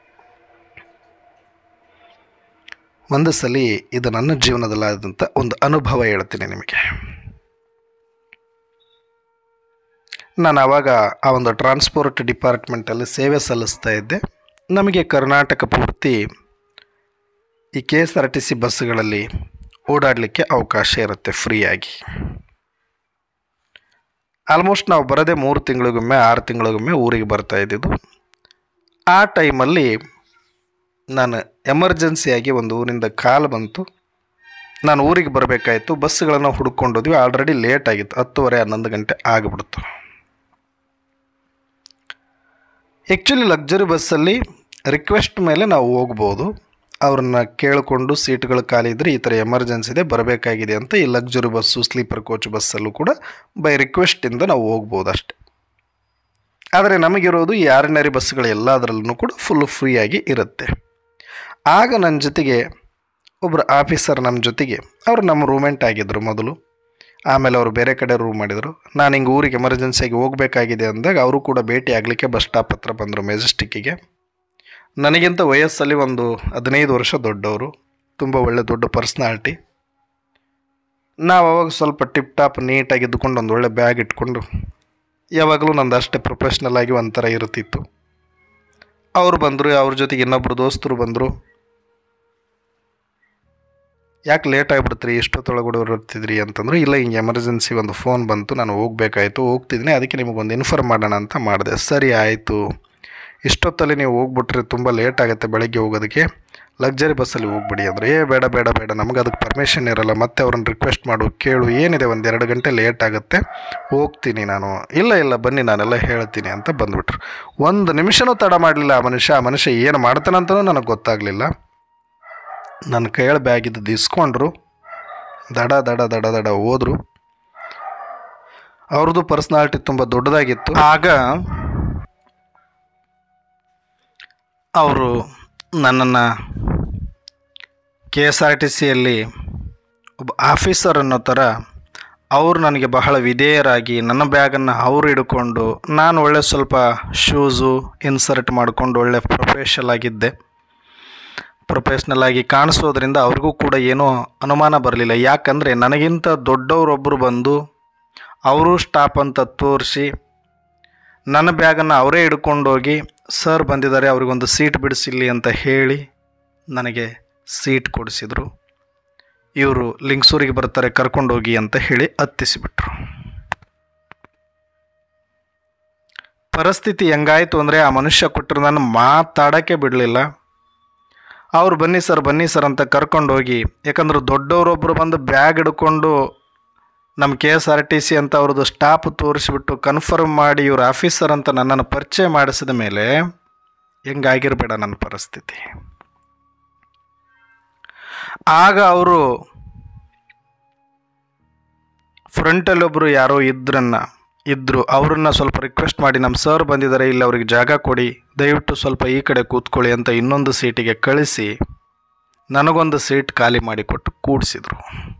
ಒಂದು ಸಲ ಇದು ನನ್ನ ಜೀವನದಲ್ಲಾದಂಥ ಒಂದು ಅನುಭವ ಹೇಳ್ತೀನಿ ನಿಮಗೆ ನಾನು ಆವಾಗ ಆ ಒಂದು ಟ್ರಾನ್ಸ್ಪೋರ್ಟ್ ಡಿಪಾರ್ಟ್ಮೆಂಟಲ್ಲಿ ಸೇವೆ ಸಲ್ಲಿಸ್ತಾ ಇದ್ದೆ ನಮಗೆ ಕರ್ನಾಟಕ ಪೂರ್ತಿ ಈ K S R T C ಬಸ್ಸುಗಳಲ್ಲಿ ಓಡಾಡಲಿಕ್ಕೆ ಅವಕಾಶ ಇರುತ್ತೆ ಫ್ರೀಯಾಗಿ ಆಲ್ಮೋಸ್ಟ್ ನಾವು ಬರೋದೇ ಮೂರು ತಿಂಗಳಿಗೊಮ್ಮೆ ಆರು ತಿಂಗಳಿಗೊಮ್ಮೆ ಊರಿಗೆ ಬರ್ತಾ ಇದ್ದಿದ್ದು ಆ ಟೈಮಲ್ಲಿ ನಾನು ಎಮರ್ಜೆನ್ಸಿಯಾಗಿ ಒಂದು ಊರಿಂದ ಕಾಲ್ ಬಂತು ನಾನು ಊರಿಗೆ ಬರಬೇಕಾಯಿತು ಬಸ್ಸುಗಳನ್ನು ಹುಡ್ಕೊಂಡೋದ್ವಿ ಆಲ್ರೆಡಿ ಲೇಟ್ ಆಗಿತ್ತು ಹತ್ತುವರೆ ಹನ್ನೊಂದು ಗಂಟೆ ಆಗಿಬಿಡ್ತು ಆ್ಯಕ್ಚುಲಿ ಲಕ್ಸುರಿ ಬಸ್ಸಲ್ಲಿ ರಿಕ್ವೆಸ್ಟ್ ಮೇಲೆ ನಾವು ಹೋಗ್ಬೋದು ಅವ್ರನ್ನ ಕೇಳಿಕೊಂಡು ಸೀಟ್ಗಳು ಖಾಲಿ ಇದ್ದರೆ ಈ ಥರ ಎಮರ್ಜೆನ್ಸಿ ಇದೆ ಬರಬೇಕಾಗಿದೆ ಅಂತ ಈ ಲಕ್ಸುರಿ ಬಸ್ಸು ಸ್ಲೀಪರ್ ಕೋಚ್ ಬಸ್ಸಲ್ಲೂ ಕೂಡ ಬೈ ರಿಕ್ವೆಸ್ಟಿಂದ ನಾವು ಹೋಗ್ಬೋದು ಅಷ್ಟೆ ಆದರೆ ನಮಗಿರೋದು ಈ ಆರ್ಡಿನರಿ ಬಸ್ಸುಗಳು ಎಲ್ಲದರಲ್ಲೂ ಕೂಡ ಫುಲ್ ಫ್ರೀಯಾಗಿ ಇರುತ್ತೆ ಆಗ ನನ್ನ ಜೊತೆಗೆ ಒಬ್ಬರು ಆಫೀಸರ್ ನಮ್ಮ ಜೊತೆಗೆ ಅವರು ನಮ್ಮ ರೂಮೆಂಟ್ ಆಗಿದ್ದರು ಮೊದಲು ಆಮೇಲೆ ಅವರು ಬೇರೆ ಕಡೆ ರೂಮ್ ಮಾಡಿದರು ನಾನು ಹಿಂಗೆ ಊರಿಗೆ ಎಮರ್ಜೆನ್ಸಿಯಾಗಿ ಹೋಗಬೇಕಾಗಿದೆ ಅಂದಾಗ ಅವರು ಕೂಡ ಭೇಟಿ ಆಗಲಿಕ್ಕೆ ಬಸ್ ಸ್ಟಾಪ್ ಹತ್ರ ಬಂದರು ಮೆಜೆಸ್ಟಿಕ್ಕಿಗೆ ನನಗಿಂತ ವಯಸ್ಸಲ್ಲಿ ಒಂದು ಹದಿನೈದು ವರ್ಷ ದೊಡ್ಡವರು ತುಂಬ ಒಳ್ಳೆ ದೊಡ್ಡ ಪರ್ಸ್ನಾಲಿಟಿ ನಾವು ಅವಾಗ ಸ್ವಲ್ಪ ಟಿಪ್ ಟಾಪ್ ನೀಟಾಗಿ ಇದ್ದುಕೊಂಡು ಒಂದು ಒಳ್ಳೆ ಬ್ಯಾಗ್ ಇಟ್ಕೊಂಡು ಯಾವಾಗಲೂ ನಂದು ಅಷ್ಟೇ ಪ್ರೊಫೆಷ್ನಲ್ ಆಗಿ ಒಂಥರ ಇರುತ್ತಿತ್ತು ಅವರು ಬಂದರು ಅವ್ರ ಜೊತೆಗೆ ಇನ್ನೊಬ್ಬರು ದೋಸ್ತರು ಬಂದರು ಯಾಕೆ ಲೇಟ್ ಆಗಿಬಿಡ್ತೀರಿ ಇಷ್ಟೊತ್ತೊಳಗಡೆ ಹೊರಡ್ತಿದ್ರಿ ಅಂತಂದ್ರು ಇಲ್ಲ ಹಿಂಗೆ ಎಮರ್ಜೆನ್ಸಿ ಒಂದು ಫೋನ್ ಬಂತು ನಾನು ಹೋಗಬೇಕಾಯ್ತು ಹೋಗ್ತಿದ್ದೀನಿ ಅದಕ್ಕೆ ನಿಮಗೊಂದು ಇನ್ಫಾರ್ಮ್ ಮಾಡೋಣ ಅಂತ ಮಾಡಿದೆ ಸರಿ ಆಯಿತು ಇಷ್ಟೊತ್ತಲ್ಲಿ ನೀವು ಹೋಗ್ಬಿಟ್ರೆ ತುಂಬ ಲೇಟ್ ಆಗುತ್ತೆ ಬೆಳಗ್ಗೆ ಹೋಗೋದಕ್ಕೆ ಲಕ್ಸರಿ ಬಸ್ಸಲ್ಲಿ ಹೋಗ್ಬಿಡಿ ಅಂದರೆ ಏ ಬೇಡ ಬೇಡ ಬೇಡ ನಮಗೆ ಅದಕ್ಕೆ ಪರ್ಮಿಷನ್ ಇರಲ್ಲ ಮತ್ತೆ ಅವ್ರನ್ನ ರಿಕ್ವೆಸ್ಟ್ ಮಾಡು ಕೇಳು ಏನಿದೆ ಒಂದು ಎರಡು ಗಂಟೆ ಲೇಟ್ ಆಗುತ್ತೆ ಹೋಗ್ತೀನಿ ನಾನು ಇಲ್ಲ ಇಲ್ಲ ಬನ್ನಿ ನಾನೆಲ್ಲ ಹೇಳ್ತೀನಿ ಅಂತ ಬಂದುಬಿಟ್ರು ಒಂದು ನಿಮಿಷನೂ ತಡ ಮಾಡಲಿಲ್ಲ ಆ ಮನುಷ್ಯ ಆ ಮನುಷ್ಯ ಏನು ಮಾಡ್ತಾನಂತನೂ ನನಗೆ ಗೊತ್ತಾಗಲಿಲ್ಲ ನನ್ನ ಕೈಯಲ್ಲಿ ಬ್ಯಾಗ್ ಇದ್ದದ್ದು ಇಸ್ಕೊಂಡ್ರು ದಡ ದಡ ದಡ ದಡ ಹೋದರು ಅವ್ರದ್ದು ಪರ್ಸ್ನಾಲಿಟಿ ತುಂಬ ದೊಡ್ಡದಾಗಿತ್ತು ಆಗ ಅವರು ನನ್ನನ್ನು ಕೆ ಎಸ್ ಆರ್ ಟಿ ಸಿಯಲ್ಲಿ ಒಬ್ಬ ಆಫೀಸರ್ ಅನ್ನೋ ಥರ ಅವರು ನನಗೆ ಬಹಳ ವಿಧೇಯರಾಗಿ ನನ್ನ ಬ್ಯಾಗನ್ನು ಅವರು ಹಿಡ್ಕೊಂಡು ನಾನು ಒಳ್ಳೆ ಸ್ವಲ್ಪ ಶೂಸು ಇನ್ಸರ್ಟ್ ಮಾಡಿಕೊಂಡು ಒಳ್ಳೆ ಪ್ರೊಫೆಷಲ್ ಆಗಿದ್ದೆ ಪ್ರೊಫೆಷ್ನಲ್ ಆಗಿ ಕಾಣಿಸೋದ್ರಿಂದ ಅವ್ರಿಗೂ ಕೂಡ ಏನೂ ಅನುಮಾನ ಬರಲಿಲ್ಲ ಯಾಕಂದರೆ ನನಗಿಂತ ದೊಡ್ಡವರೊಬ್ಬರು ಬಂದು ಅವರು ಸ್ಟಾಪ್ ಅಂತ ತೋರಿಸಿ ನನ್ನ ಬ್ಯಾಗನ್ನು ಅವರೇ ಹಿಡ್ಕೊಂಡೋಗಿ ಸರ್ ಬಂದಿದ್ದಾರೆ ಅವ್ರಿಗೊಂದು ಸೀಟ್ ಬಿಡಿಸಿಲ್ಲಿ ಅಂತ ಹೇಳಿ ನನಗೆ ಸೀಟ್ ಕೊಡಿಸಿದರು ಇವರು ಲಿಂಗಸೂರಿಗೆ ಬರ್ತಾರೆ ಕರ್ಕೊಂಡೋಗಿ ಅಂತ ಹೇಳಿ ಹತ್ತಿಸಿಬಿಟ್ರು ಪರಿಸ್ಥಿತಿ ಹೆಂಗಾಯಿತು ಅಂದರೆ ಆ ಮನುಷ್ಯ ಕೊಟ್ಟರು ನಾನು ಮಾತಾಡೋಕ್ಕೆ ಬಿಡಲಿಲ್ಲ ಅವ್ರು ಬನ್ನಿ ಸರ್ ಬನ್ನಿ ಸರ್ ಅಂತ ಕರ್ಕೊಂಡೋಗಿ ಯಾಕಂದ್ರೆ ದೊಡ್ಡವರೊಬ್ಬರು ಬಂದು ಬ್ಯಾಗ್ ಹಿಡ್ಕೊಂಡು ನಮ್ಮ K S R T C ಅಂತ ಅವ್ರದ್ದು ಸ್ಟಾಪ್ ತೋರಿಸ್ಬಿಟ್ಟು ಕನ್ಫರ್ಮ್ ಮಾಡಿ ಇವ್ರ ಆಫೀಸರ್ ಅಂತ ನನ್ನನ್ನು ಪರಿಚಯ ಮಾಡಿಸಿದ ಮೇಲೆ ಹೆಂಗಾಗಿರ್ಬೇಡ ನನ್ನ ಪರಿಸ್ಥಿತಿ ಆಗ ಅವರು ಫ್ರಂಟಲ್ಲಿ ಒಬ್ಬರು ಯಾರೋ ಇದ್ರನ್ನ ಇದ್ದರು ಅವ್ರನ್ನ ಸ್ವಲ್ಪ ರಿಕ್ವೆಸ್ಟ್ ಮಾಡಿ ನಮ್ಮ ಸರ್ ಬಂದಿದ್ದಾರೆ ಇಲ್ಲಿ ಅವ್ರಿಗೆ ಜಾಗ ಕೊಡಿ ದಯವಿಟ್ಟು ಸ್ವಲ್ಪ ಈ ಕಡೆ ಕೂತ್ಕೊಳ್ಳಿ ಅಂತ ಇನ್ನೊಂದು ಸೀಟಿಗೆ ಕಳಿಸಿ ನನಗೊಂದು ಸೀಟ್ ಖಾಲಿ ಮಾಡಿಕೊಟ್ಟು ಕೂಡಿಸಿದ್ರು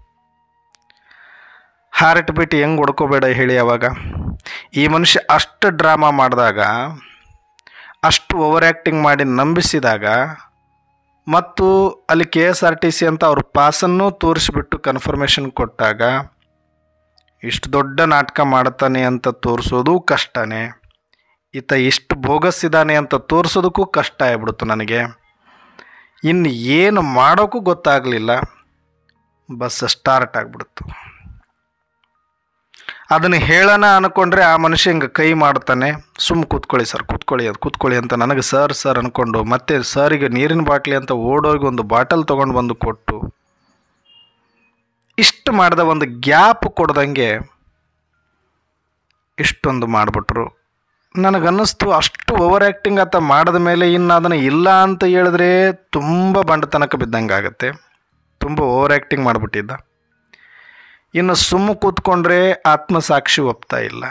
ಹಾರ್ಟ್ ಬೀಟ್ ಹೆಂಗೆ ಹೊಡ್ಕೋಬೇಡ ಹೇಳಿ ಅವಾಗ ಈ ಮನುಷ್ಯ ಅಷ್ಟು ಡ್ರಾಮಾ ಮಾಡಿದಾಗ ಅಷ್ಟು ಓವರ್ ಆ್ಯಕ್ಟಿಂಗ್ ಮಾಡಿ ನಂಬಿಸಿದಾಗ ಮತ್ತು ಅಲ್ಲಿ K S R T C ಅಂತ ಅವ್ರ ಪಾಸನ್ನು ತೋರಿಸ್ಬಿಟ್ಟು ಕನ್ಫರ್ಮೇಷನ್ ಕೊಟ್ಟಾಗ ಇಷ್ಟು ದೊಡ್ಡ ನಾಟಕ ಮಾಡ್ತಾನೆ ಅಂತ ತೋರಿಸೋದು ಕಷ್ಟನೇ ಈತ ಇಷ್ಟು ಬೋಗಸ್ ಇದ್ದಾನೆ ಅಂತ ತೋರಿಸೋದಕ್ಕೂ ಕಷ್ಟ ಆಗ್ಬಿಡ್ತು ನನಗೆ ಇನ್ನು ಏನು ಮಾಡೋಕ್ಕೂ ಗೊತ್ತಾಗಲಿಲ್ಲ ಬಸ್ ಸ್ಟಾರ್ಟ್ ಆಗಿಬಿಡ್ತು ಅದನ್ನು ಹೇಳೋಣ ಅನ್ಕೊಂಡ್ರೆ ಆ ಮನುಷ್ಯ ಹಿಂಗೆ ಕೈ ಮಾಡ್ತಾನೆ ಸುಮ್ಮ ಕೂತ್ಕೊಳ್ಳಿ ಸರ್ ಕೂತ್ಕೊಳ್ಳಿ ಅದು ಕೂತ್ಕೊಳ್ಳಿ ಅಂತ ನನಗೆ ಸರ್ ಸರ್ ಅಂದ್ಕೊಂಡು ಮತ್ತೆ ಸರಿಗೆ ನೀರಿನ ಬಾಟ್ಲಿ ಅಂತ ಓಡೋಗಿ ಒಂದು ಬಾಟಲ್ ತೊಗೊಂಡು ಬಂದು ಕೊಟ್ಟು ಇಷ್ಟು ಮಾಡಿದ ಒಂದು ಗ್ಯಾಪ್ ಕೊಡ್ದಂಗೆ ಇಷ್ಟೊಂದು ಮಾಡಿಬಿಟ್ರು ನನಗನ್ನಿಸ್ತು ಅಷ್ಟು ಓವರ್ ಆ್ಯಕ್ಟಿಂಗ್ ಆತ ಮಾಡಿದ ಮೇಲೆ ಇನ್ನು ಅದನ್ನು ಇಲ್ಲ ಅಂತ ಹೇಳಿದ್ರೆ ತುಂಬ ಬಂಡತನಕ ಬಿದ್ದಂಗೆ ಆಗುತ್ತೆ ತುಂಬ ಓವರ್ ಆ್ಯಕ್ಟಿಂಗ್ ಮಾಡಿಬಿಟ್ಟಿದ್ದ ಇನ್ನು ಸುಮ್ಮ ಕೂತ್ಕೊಂಡ್ರೆ ಆತ್ಮಸಾಕ್ಷಿ ಒಪ್ತಾ ಇಲ್ಲ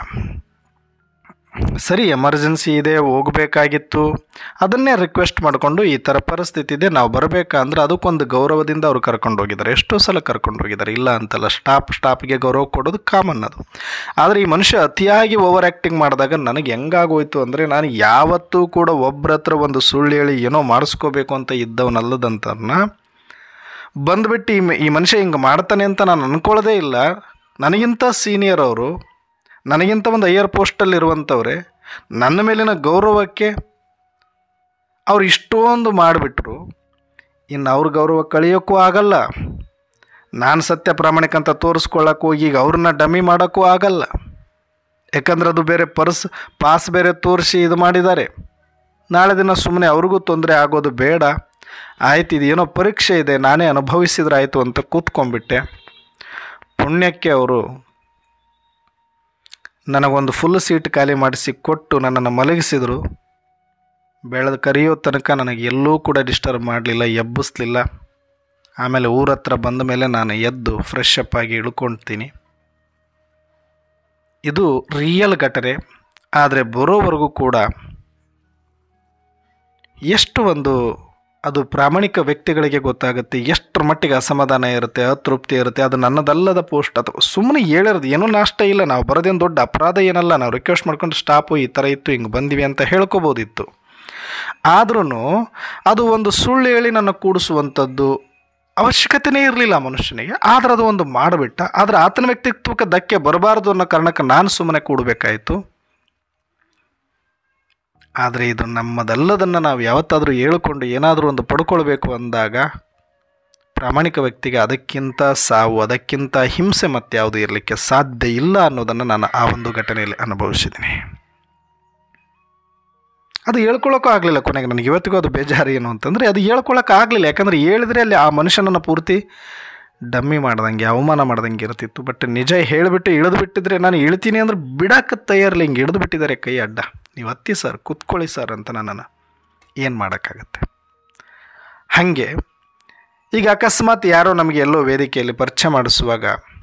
ಸರಿ ಎಮರ್ಜೆನ್ಸಿ ಇದೆ ಹೋಗಬೇಕಾಗಿತ್ತು ಅದನ್ನೇ ರಿಕ್ವೆಸ್ಟ್ ಮಾಡಿಕೊಂಡು ಈ ಥರ ಪರಿಸ್ಥಿತಿ ಇದೆ ನಾವು ಬರಬೇಕಂದ್ರೆ ಅದಕ್ಕೊಂದು ಗೌರವದಿಂದ ಅವ್ರು ಕರ್ಕೊಂಡು ಹೋಗಿದ್ದಾರೆ ಎಷ್ಟೋ ಸಲ ಕರ್ಕೊಂಡು ಹೋಗಿದ್ದಾರೆ ಇಲ್ಲ ಅಂತಲ್ಲ ಸ್ಟಾಪ್ ಸ್ಟಾಪ್ಗೆ ಗೌರವ ಕೊಡೋದು ಕಾಮನ್ ಅದು ಆದರೆ ಈ ಮನುಷ್ಯ ಅತಿಯಾಗಿ ಓವರ್ ಆ್ಯಕ್ಟಿಂಗ್ ಮಾಡಿದಾಗ ನನಗೆ ಹೆಂಗಾಗೋಯ್ತು ಅಂದರೆ ನಾನು ಯಾವತ್ತೂ ಕೂಡ ಒಬ್ಬರ ಹತ್ರ ಒಂದು ಸುಳ್ಳು ಹೇಳಿ ಏನೋ ಮಾಡಿಸ್ಕೋಬೇಕು ಅಂತ ಇದ್ದವನಲ್ಲದಂತನ್ನ ಬಂದ್ಬಿಟ್ಟು ಈ ಮ- ಈ ಮನುಷ್ಯ ಹಿಂಗೆ ಮಾಡ್ತಾನೆ ಅಂತ ನಾನು ಅಂದ್ಕೊಳ್ಳೋದೇ ಇಲ್ಲ ನನಗಿಂತ ಸೀನಿಯರ್ ಅವರು ನನಗಿಂತ ಒಂದು ಹೈಯರ್ ಪೋಸ್ಟಲ್ಲಿರುವಂಥವ್ರೆ ನನ್ನ ಮೇಲಿನ ಗೌರವಕ್ಕೆ ಅವ್ರು ಇಷ್ಟೊಂದು ಮಾಡಿಬಿಟ್ರು ಇನ್ನು ಅವ್ರ ಗೌರವ ಕಳಿಯೋಕ್ಕೂ ಆಗಲ್ಲ ನಾನು ಸತ್ಯ ಪ್ರಾಮಾಣಿಕ ಅಂತ ತೋರಿಸ್ಕೊಳ್ಳೋಕೆ ಹೋಗಿ ಈಗ ಅವ್ರನ್ನ ಡಮ್ಮಿ ಮಾಡೋಕ್ಕೂ ಆಗಲ್ಲ ಯಾಕಂದ್ರೆ ಅದು ಬೇರೆ ಪರ್ಸ್ ಪಾಸ್ ಬೇರೆ ತೋರಿಸಿ ಇದು ಮಾಡಿದ್ದಾರೆ ನಾಳೆ ದಿನ ಸುಮ್ಮನೆ ಅವ್ರಿಗೂ ತೊಂದರೆ ಆಗೋದು ಬೇಡ ಆಯ್ತು ಇದು ಏನೋ ಪರೀಕ್ಷೆ ಇದೆ ನಾನೇ ಅನುಭವಿಸಿದ್ರೆ ಆಯಿತು ಅಂತ ಕೂತ್ಕೊಂಡ್ಬಿಟ್ಟೆ ಪುಣ್ಯಕ್ಕೆ ಅವರು ನನಗೊಂದು ಫುಲ್ ಸೀಟ್ ಖಾಲಿ ಮಾಡಿಸಿ ಕೊಟ್ಟು ನನ್ನನ್ನು ಮಲಗಿಸಿದರು ಬೆಳೆದು ಕರೆಯೋ ತನಕ ನನಗೆ ಎಲ್ಲೂ ಕೂಡ ಡಿಸ್ಟರ್ಬ್ ಮಾಡಲಿಲ್ಲ ಎಬ್ಬಿಸ್ಲಿಲ್ಲ ಆಮೇಲೆ ಊರ ಹತ್ರ ಬಂದ ಮೇಲೆ ನಾನು ಎದ್ದು ಫ್ರೆಶ್ ಅಪ್ ಆಗಿ ಇಳ್ಕೊಳ್ತೀನಿ ಇದು ರಿಯಲ್ ಘಟನೆ ಆದರೆ ಬರೋವರೆಗೂ ಕೂಡ ಎಷ್ಟು ಒಂದು ಅದು ಪ್ರಾಮಾಣಿಕ ವ್ಯಕ್ತಿಗಳಿಗೆ ಗೊತ್ತಾಗುತ್ತೆ ಎಷ್ಟರ ಮಟ್ಟಿಗೆ ಅಸಮಾಧಾನ ಇರುತ್ತೆ ಅತೃಪ್ತಿ ಇರುತ್ತೆ ಅದು ನನ್ನದಲ್ಲದ ಪೋಸ್ಟ್ ಅಥವಾ ಸುಮ್ಮನೆ ಹೇಳಿರೋದು ಏನೂ ನಾಷ್ಟ ಇಲ್ಲ ನಾವು ಬರೋದೇನು ದೊಡ್ಡ ಅಪರಾಧ ಏನಲ್ಲ ನಾವು ರಿಕ್ವೆಸ್ಟ್ ಮಾಡ್ಕೊಂಡು ಸ್ಟಾಪು ಈ ಥರ ಇತ್ತು ಹಿಂಗೆ ಬಂದಿವಿ ಅಂತ ಹೇಳ್ಕೊಬೋದಿತ್ತು ಆದ್ರೂ ಅದು ಒಂದು ಸುಳ್ಳು ಹೇಳಿ ನನ್ನ ಕೂಡಿಸುವಂಥದ್ದು ಅವಶ್ಯಕತೆನೇ ಇರಲಿಲ್ಲ ಮನುಷ್ಯನಿಗೆ ಆದ್ರೆ ಅದು ಒಂದು ಮಾಡಿಬಿಟ್ಟ ಆದರೆ ಆತನ ವ್ಯಕ್ತಿತ್ವಕ್ಕೆ ಧಕ್ಕೆ ಬರಬಾರ್ದು ಅನ್ನೋ ಕಾರಣಕ್ಕೆ ನಾನು ಸುಮ್ಮನೆ ಕೂಡಬೇಕಾಯಿತು ಆದರೆ ಇದು ನಮ್ಮದಲ್ಲದನ್ನು ನಾವು ಯಾವತ್ತಾದರೂ ಹೇಳಿಕೊಂಡು ಏನಾದರೂ ಒಂದು ಪಡ್ಕೊಳ್ಬೇಕು ಅಂದಾಗ ಪ್ರಾಮಾಣಿಕ ವ್ಯಕ್ತಿಗೆ ಅದಕ್ಕಿಂತ ಸಾವು ಅದಕ್ಕಿಂತ ಹಿಂಸೆ ಮತ್ತಾವುದು ಇರಲಿಕ್ಕೆ ಸಾಧ್ಯ ಇಲ್ಲ ಅನ್ನೋದನ್ನು ನಾನು ಆ ಒಂದು ಘಟನೆಯಲ್ಲಿ ಅನುಭವಿಸಿದ್ದೀನಿ ಅದು ಹೇಳ್ಕೊಳಕ್ಕೂ ಆಗಲಿಲ್ಲ ಕೊನೆಗೆ ನನಗೆ ಇವತ್ತಿಗೂ ಅದು ಬೇಜಾರು ಏನು ಅಂತಂದರೆ ಅದು ಹೇಳ್ಕೊಳಕ್ಕೆ ಆಗಲಿಲ್ಲ ಯಾಕಂದರೆ ಹೇಳಿದ್ರೆ ಅಲ್ಲಿ ಆ ಮನುಷ್ಯನನ್ನು ಪೂರ್ತಿ ಡಮ್ಮಿ ಮಾಡ್ದಂಗೆ ಅವಮಾನ ಮಾಡ್ದಂಗೆ ಇರ್ತಿತ್ತು ಬಟ್ ನಿಜ ಹೇಳಿಬಿಟ್ಟು ಇಳಿದು ಬಿಟ್ಟಿದ್ರೆ ನಾನು ಇಳ್ತೀನಿ ಅಂದ್ರೆ ಬಿಡಕ್ಕೆ ತಯಾರಿಲ್ಲ ಹಿಂಗೆ ಹಿಡಿದು ಬಿಟ್ಟಿದ್ದಾರೆ ಕೈ ಅಡ್ಡ ನೀವು ಹತ್ತಿ ಸರ್ ಕುತ್ಕೊಳ್ಳಿ ಸರ್ ಅಂತ ನನ್ನನ್ನು ಏನು ಮಾಡೋಕ್ಕಾಗತ್ತೆ ಹಾಗೆ ಈಗ ಅಕಸ್ಮಾತ್ ಯಾರೋ ನಮಗೆ ಎಲ್ಲೋ ವೇದಿಕೆಯಲ್ಲಿ ಪರಿಚಯ ಮಾಡಿಸುವಾಗ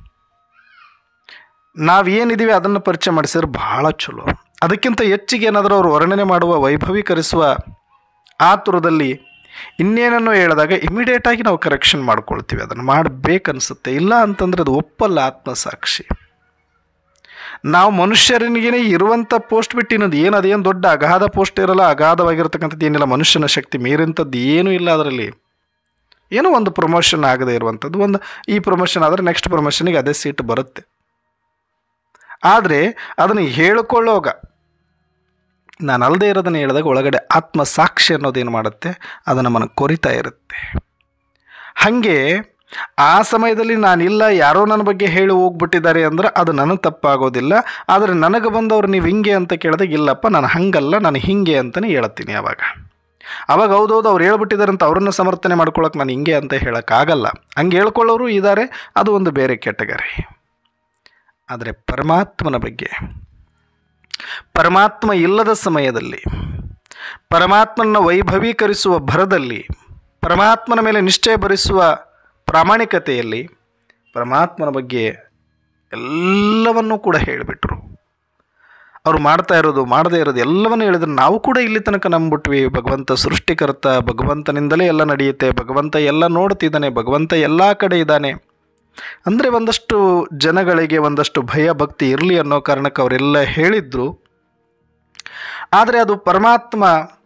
ನಾವೇನಿದ್ದೀವಿ ಅದನ್ನು ಪರಿಚಯ ಮಾಡಿಸಿದ್ರೆ ಭಾಳ ಚಲೋ ಅದಕ್ಕಿಂತ ಹೆಚ್ಚಿಗೆ ಏನಾದರೂ ಅವರು ವರ್ಣನೆ ಮಾಡುವ ವೈಭವೀಕರಿಸುವ ಆತುರದಲ್ಲಿ ಇನ್ನೇನನ್ನು ಹೇಳಿದಾಗ ಇಮಿಡಿಯೇಟಾಗಿ ನಾವು ಕರೆಕ್ಷನ್ ಮಾಡ್ಕೊಳ್ತೀವಿ ಅದನ್ನು ಮಾಡಬೇಕನ್ಸುತ್ತೆ ಇಲ್ಲ ಅಂತಂದರೆ ಅದು ಒಪ್ಪಲ್ಲ ಆತ್ಮಸಾಕ್ಷಿ ನಾವು ಮನುಷ್ಯನಿಗೆ ಇರುವಂಥ ಪೋಸ್ಟ್ ಬಿಟ್ಟು ಇನ್ನೊಂದು ಏನು ಅದೇನು ದೊಡ್ಡ ಅಗಾಧ ಪೋಸ್ಟ್ ಇರಲ್ಲ ಅಗಾಧವಾಗಿರ್ತಕ್ಕಂಥದ್ದು ಏನಿಲ್ಲ ಮನುಷ್ಯನ ಶಕ್ತಿ ಮೀರಿಂಥದ್ದು ಏನೂ ಇಲ್ಲ ಅದರಲ್ಲಿ ಏನೋ ಒಂದು ಪ್ರಮೋಷನ್ ಆಗದೆ ಇರುವಂಥದ್ದು ಒಂದು ಈ ಪ್ರಮೋಷನ್ ಆದರೆ ನೆಕ್ಸ್ಟ್ ಪ್ರಮೋಷನಿಗೆ ಅದೇ ಸೀಟ್ ಬರುತ್ತೆ ಆದರೆ ಅದನ್ನು ಹೇಳ್ಕೊಳ್ಳೋಗ ನಾನು ಅಲ್ಲದೆ ಇರೋದನ್ನು ಹೇಳಿದಾಗ ಒಳಗಡೆ ಆತ್ಮ ಸಾಕ್ಷಿ ಅನ್ನೋದೇನು ಮಾಡುತ್ತೆ ಅದು ನಮ್ಮನ್ನು ಕೊರಿತಾ ಇರುತ್ತೆ ಹಾಗೆ ಆ ಸಮಯದಲ್ಲಿ ನಾನಿಲ್ಲ ಯಾರೋ ನನ್ನ ಬಗ್ಗೆ ಹೇಳಿ ಹೋಗ್ಬಿಟ್ಟಿದ್ದಾರೆ ಅಂದ್ರೆ ಅದು ನನಗೆ ತಪ್ಪಾಗೋದಿಲ್ಲ ಆದರೆ ನನಗೆ ಬಂದವರು ನೀವು ಹಿಂಗೆ ಅಂತ ಕೇಳಿದಾಗ ಇಲ್ಲಪ್ಪ ನಾನು ಹಂಗಲ್ಲ ನಾನು ಹಿಂಗೆ ಅಂತಲೇ ಹೇಳ್ತೀನಿ ಅವಾಗ ಅವಾಗ ಹೌದೌದು ಅವ್ರು ಹೇಳ್ಬಿಟ್ಟಿದ್ದಾರೆ ಅಂತ ಅವ್ರನ್ನ ಸಮರ್ಥನೆ ಮಾಡ್ಕೊಳಕ್ಕೆ ನಾನು ಹಿಂಗೆ ಅಂತ ಹೇಳೋಕ್ಕಾಗಲ್ಲ ಹಂಗೆ ಹೇಳ್ಕೊಳ್ಳೋರು ಇದ್ದಾರೆ ಅದು ಒಂದು ಬೇರೆ ಕೆಟಗರಿ ಆದರೆ ಪರಮಾತ್ಮನ ಬಗ್ಗೆ ಪರಮಾತ್ಮ ಇಲ್ಲದ ಸಮಯದಲ್ಲಿ ಪರಮಾತ್ಮನ ವೈಭವೀಕರಿಸುವ ಭರದಲ್ಲಿ ಪರಮಾತ್ಮನ ಮೇಲೆ ನಿಶ್ಚಯ ಭರಿಸುವ ಪ್ರಾಮಾಣಿಕತೆಯಲ್ಲಿ ಪರಮಾತ್ಮನ ಬಗ್ಗೆ ಎಲ್ಲವನ್ನೂ ಕೂಡ ಹೇಳಿಬಿಟ್ರು ಅವ್ರು ಮಾಡ್ತಾ ಇರೋದು ಮಾಡದೇ ಇರೋದು ಎಲ್ಲವನ್ನೂ ಹೇಳಿದ್ರೆ ನಾವು ಕೂಡ ಇಲ್ಲಿ ತನಕ ನಂಬಿಟ್ವಿ ಭಗವಂತ ಸೃಷ್ಟಿಕರ್ತ ಭಗವಂತನಿಂದಲೇ ಎಲ್ಲ ನಡೆಯುತ್ತೆ ಭಗವಂತ ಎಲ್ಲ ನೋಡ್ತಿದ್ದಾನೆ ಭಗವಂತ ಎಲ್ಲ ಕಡೆ ಇದ್ದಾನೆ ಅಂದರೆ ಒಂದಷ್ಟು ಜನಗಳಿಗೆ ಒಂದಷ್ಟು ಭಯ ಭಕ್ತಿ ಇರಲಿ ಅನ್ನೋ ಕಾರಣಕ್ಕೆ ಅವರೆಲ್ಲ ಹೇಳಿದ್ರು ಆದರೆ ಅದು ಪರಮಾತ್ಮ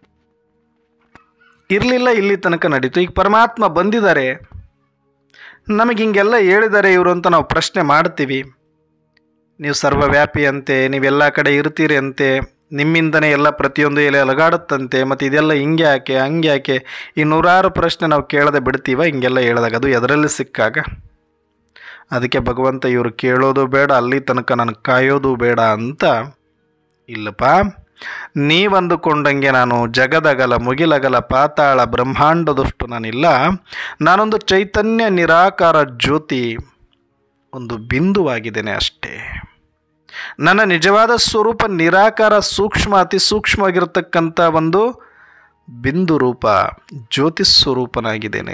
ಇರಲಿಲ್ಲ ಇಲ್ಲಿ ತನಕ ನಡೀತು ಈಗ ಪರಮಾತ್ಮ ಬಂದಿದ್ದಾರೆ ನಮಗೆ ಹಿಂಗೆಲ್ಲ ಹೇಳಿದ್ದಾರೆ ಇವರು ಅಂತ ನಾವು ಪ್ರಶ್ನೆ ಮಾಡ್ತೀವಿ ನೀವು ಸರ್ವವ್ಯಾಪಿ ಅಂತೆ ನೀವೆಲ್ಲ ಕಡೆ ಇರ್ತೀರಿ ಅಂತೆ ನಿಮ್ಮಿಂದನೇ ಎಲ್ಲ ಪ್ರತಿಯೊಂದು ಎಲೆ ಅಲಗಾಡುತ್ತಂತೆ ಮತ್ತು ಇದೆಲ್ಲ ಹಿಂಗೆ ಯಾಕೆ ಹಂಗೆ ಯಾಕೆ ಈ ನೂರಾರು ಪ್ರಶ್ನೆ ನಾವು ಕೇಳದೆ ಬಿಡ್ತೀವ ಹಿಂಗೆಲ್ಲ ಹೇಳಿದಾಗ ಅದು ಎದರಲ್ಲಿ ಸಿಕ್ಕಾಗ ಅದಕ್ಕೆ ಭಗವಂತ ಇವರು ಕೇಳೋದು ಬೇಡ ಅಲ್ಲಿ ತನಕ ನನಗೆ ಕಾಯೋದು ಬೇಡ ಅಂತ ಇಲ್ಲಪ್ಪ ನೀವಂದುಕೊಂಡಂಗೆ ನಾನು ಜಗದಗಲ ಮುಗಿಲಗಲ ಪಾತಾಳ ಬ್ರಹ್ಮಾಂಡದಷ್ಟು ನಾನಿಲ್ಲ ನಾನೊಂದು ಚೈತನ್ಯ ನಿರಾಕಾರ ಜ್ಯೋತಿ ಒಂದು ಬಿಂದುವಾಗಿದ್ದೇನೆ ಅಷ್ಟೇ ನನ್ನ ನಿಜವಾದ ಸ್ವರೂಪ ನಿರಾಕಾರ ಸೂಕ್ಷ್ಮ ಅತಿ ಸೂಕ್ಷ್ಮವಾಗಿರ್ತಕ್ಕಂಥ ಒಂದು ಬಿಂದು ರೂಪ ಜ್ಯೋತಿ ಸ್ವರೂಪನಾಗಿದ್ದೇನೆ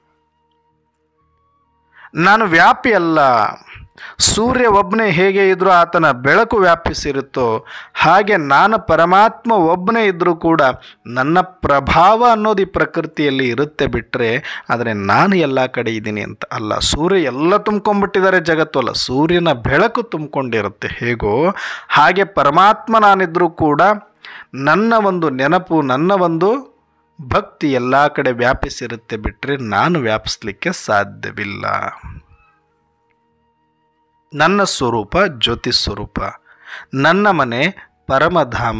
ನಾನು ವ್ಯಾಪಿ ಅಲ್ಲ ಸೂರ್ಯ ಒಬ್ಬನೇ ಹೇಗೆ ಇದ್ರೂ ಆತನ ಬೆಳಕು ವ್ಯಾಪಿಸಿರುತ್ತೋ ಹಾಗೆ ನಾನು ಪರಮಾತ್ಮ ಒಬ್ಬನೇ ಇದ್ದರೂ ಕೂಡ ನನ್ನ ಪ್ರಭಾವ ಅನ್ನೋದು ಈ ಪ್ರಕೃತಿಯಲ್ಲಿ ಇರುತ್ತೆ ಬಿಟ್ಟರೆ ಆದರೆ ನಾನು ಎಲ್ಲ ಕಡೆ ಇದ್ದೀನಿ ಅಂತ ಅಲ್ಲ ಸೂರ್ಯ ಎಲ್ಲ ತುಂಬ್ಕೊಂಡ್ಬಿಟ್ಟಿದ್ದಾರೆ ಜಗತ್ತು ಅಲ್ಲ ಸೂರ್ಯನ ಬೆಳಕು ತುಂಬಿಕೊಂಡಿರುತ್ತೆ ಹೇಗೋ ಹಾಗೆ ಪರಮಾತ್ಮ ನಾನಿದ್ರೂ ಕೂಡ ನನ್ನ ಒಂದು ನೆನಪು ನನ್ನ ಒಂದು ಭಕ್ತಿ ಎಲ್ಲ ಕಡೆ ವ್ಯಾಪಿಸಿರುತ್ತೆ ಬಿಟ್ಟರೆ ನಾನು ವ್ಯಾಪಿಸ್ಲಿಕ್ಕೆ ಸಾಧ್ಯವಿಲ್ಲ ನನ್ನ ಸ್ವರೂಪ ಜ್ಯೋತಿ ಸ್ವರೂಪ ನನ್ನ ಮನೆ ಪರಮಧಾಮ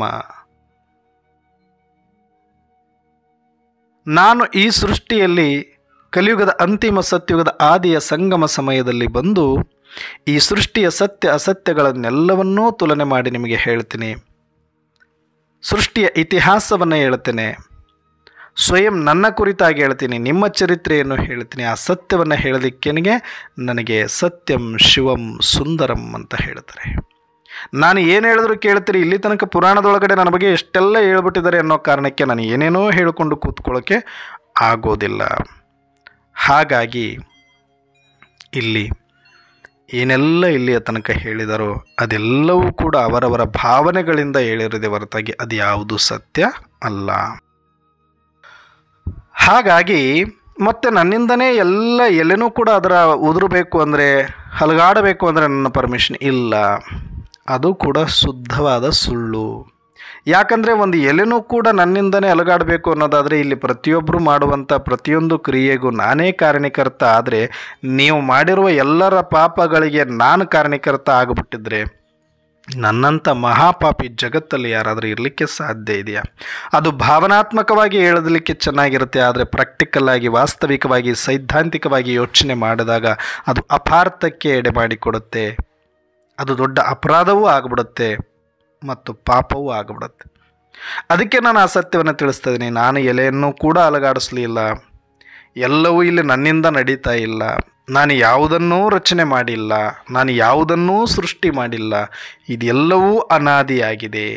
ನಾನು ಈ ಸೃಷ್ಟಿಯಲ್ಲಿ ಕಲಿಯುಗದ ಅಂತಿಮ ಸತ್ಯುಗದ ಆದಿಯ ಸಂಗಮ ಸಮಯದಲ್ಲಿ ಬಂದು ಈ ಸೃಷ್ಟಿಯ ಸತ್ಯ ಅಸತ್ಯಗಳನ್ನೆಲ್ಲವನ್ನೂ ತುಲನೆ ಮಾಡಿ ನಿಮಗೆ ಹೇಳ್ತೀನಿ ಸೃಷ್ಟಿಯ ಇತಿಹಾಸವನ್ನು ಹೇಳ್ತೇನೆ ಸ್ವಯಂ ನನ್ನ ಕುರಿತಾಗಿ ಹೇಳ್ತೀನಿ ನಿಮ್ಮ ಚರಿತ್ರೆಯನ್ನು ಹೇಳ್ತೀನಿ ಆ ಸತ್ಯವನ್ನು ಹೇಳೋದಕ್ಕೆ ನನಗೆ ಸತ್ಯಂ ಶಿವಂ ಸುಂದರಂ ಅಂತ ಹೇಳ್ತಾರೆ ನಾನು ಏನು ಹೇಳಿದ್ರು ಕೇಳ್ತೀರಿ ಇಲ್ಲಿ ತನಕ ಪುರಾಣದೊಳಗಡೆ ನನ್ನ ಬಗ್ಗೆ ಎಷ್ಟೆಲ್ಲ ಹೇಳ್ಬಿಟ್ಟಿದ್ದಾರೆ ಅನ್ನೋ ಕಾರಣಕ್ಕೆ ನಾನು ಏನೇನೋ ಹೇಳಿಕೊಂಡು ಕೂತ್ಕೊಳ್ಳೋಕ್ಕೆ ಆಗೋದಿಲ್ಲ ಹಾಗಾಗಿ ಇಲ್ಲಿ ಏನೆಲ್ಲ ಇಲ್ಲಿಯ ತನಕ ಹೇಳಿದರೋ ಅದೆಲ್ಲವೂ ಕೂಡ ಅವರವರ ಭಾವನೆಗಳಿಂದ ಹೇಳಿರದೆ ಹೊರತಾಗಿ ಅದು ಯಾವುದು ಸತ್ಯ ಅಲ್ಲ ಹಾಗಾಗಿ ಮತ್ತೆ ನನ್ನಿಂದನೇ ಎಲ್ಲ ಎಲೆನೂ ಕೂಡ ಅದರ ಉದುರಬೇಕು ಅಂದರೆ ಹಲಗಾಡಬೇಕು ಅಂದರೆ ನನ್ನ ಪರ್ಮಿಷನ್ ಇಲ್ಲ ಅದು ಕೂಡ ಶುದ್ಧವಾದ ಸುಳ್ಳು ಯಾಕಂದರೆ ಒಂದು ಎಲೆನೂ ಕೂಡ ನನ್ನಿಂದನೇ ಅಲಗಾಡಬೇಕು ಅನ್ನೋದಾದರೆ ಇಲ್ಲಿ ಪ್ರತಿಯೊಬ್ಬರು ಮಾಡುವಂಥ ಪ್ರತಿಯೊಂದು ಕ್ರಿಯೆಗೂ ನಾನೇ ಕಾರಣೀಕರ್ತ ಆದರೆ ನೀವು ಮಾಡಿರುವ ಎಲ್ಲರ ಪಾಪಗಳಿಗೆ ನಾನು ಕಾರಣೀಕರ್ತ ಆಗಿಬಿಟ್ಟಿದ್ರೆ ನನ್ನಂಥ ಮಹಾಪಾಪಿ ಜಗತ್ತಲ್ಲಿ ಯಾರಾದರೂ ಇರಲಿಕ್ಕೆ ಸಾಧ್ಯ ಇದೆಯಾ ಅದು ಭಾವನಾತ್ಮಕವಾಗಿ ಹೇಳಲಿಕ್ಕೆ ಚೆನ್ನಾಗಿರುತ್ತೆ ಆದರೆ ಪ್ರಾಕ್ಟಿಕಲ್ ಆಗಿ ವಾಸ್ತವಿಕವಾಗಿ ಸೈದ್ಧಾಂತಿಕವಾಗಿ ಯೋಚನೆ ಮಾಡಿದಾಗ ಅದು ಅಪಾರ್ಥಕ್ಕೆ ಎಡೆ ಮಾಡಿಕೊಡುತ್ತೆ ಅದು ದೊಡ್ಡ ಅಪರಾಧವೂ ಆಗಿಬಿಡುತ್ತೆ ಮತ್ತು ಪಾಪವೂ ಆಗಿಬಿಡುತ್ತೆ ಅದಕ್ಕೆ ನಾನು ಆ ಸತ್ಯವನ್ನು ತಿಳಿಸ್ತಾ ಇದ್ದೀನಿ ನಾನು ಎಲೆಯನ್ನು ಕೂಡ ಅಲಗಾಡಿಸ್ಲಿಲ್ಲ ಎಲ್ಲವೂ ಇಲ್ಲಿ ನನ್ನಿಂದ ನಡೀತಾ ಇಲ್ಲ ನಾನು ಯಾವುದನ್ನೂ ರಚನೆ ಮಾಡಿಲ್ಲ ನಾನು ಯಾವುದನ್ನೂ ಸೃಷ್ಟಿ ಮಾಡಿಲ್ಲ ಇದೆಲ್ಲವೂ ಅನಾದಿಯಾಗಿದೆ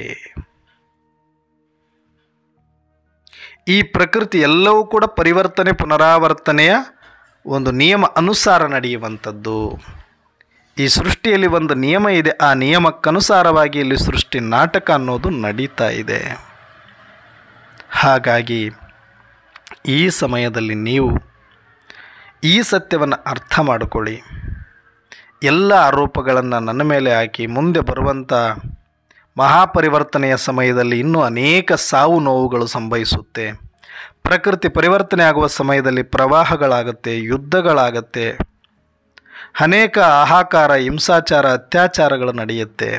ಈ ಪ್ರಕೃತಿ ಎಲ್ಲವೂ ಕೂಡ ಪರಿವರ್ತನೆ ಪುನರಾವರ್ತನೆಯ ಒಂದು ನಿಯಮ ಅನುಸಾರ ನಡೆಯುವಂಥದ್ದು ಈ ಸೃಷ್ಟಿಯಲ್ಲಿ ಒಂದು ನಿಯಮ ಇದೆ ಆ ನಿಯಮಕ್ಕನುಸಾರವಾಗಿ ಇಲ್ಲಿ ಸೃಷ್ಟಿ ನಾಟಕ ಅನ್ನೋದು ನಡೀತಾ ಇದೆ ಹಾಗಾಗಿ ಈ ಸಮಯದಲ್ಲಿ ನೀವು ಈ ಸತ್ಯವನ್ನು ಅರ್ಥ ಮಾಡಿಕೊಳ್ಳಿ ಎಲ್ಲ ಆರೋಪಗಳನ್ನು ನನ್ನ ಮೇಲೆ ಹಾಕಿ ಮುಂದೆ ಬರುವಂಥ ಮಹಾಪರಿವರ್ತನೆಯ ಸಮಯದಲ್ಲಿ ಇನ್ನೂ ಅನೇಕ ಸಾವು ನೋವುಗಳು ಸಂಭವಿಸುತ್ತೆ ಪ್ರಕೃತಿ ಪರಿವರ್ತನೆ ಆಗುವ ಸಮಯದಲ್ಲಿ ಪ್ರವಾಹಗಳಾಗುತ್ತೆ ಯುದ್ಧಗಳಾಗತ್ತೆ ಅನೇಕ ಆಹಾಕಾರ ಹಿಂಸಾಚಾರ ಅತ್ಯಾಚಾರಗಳು ನಡೆಯುತ್ತೆ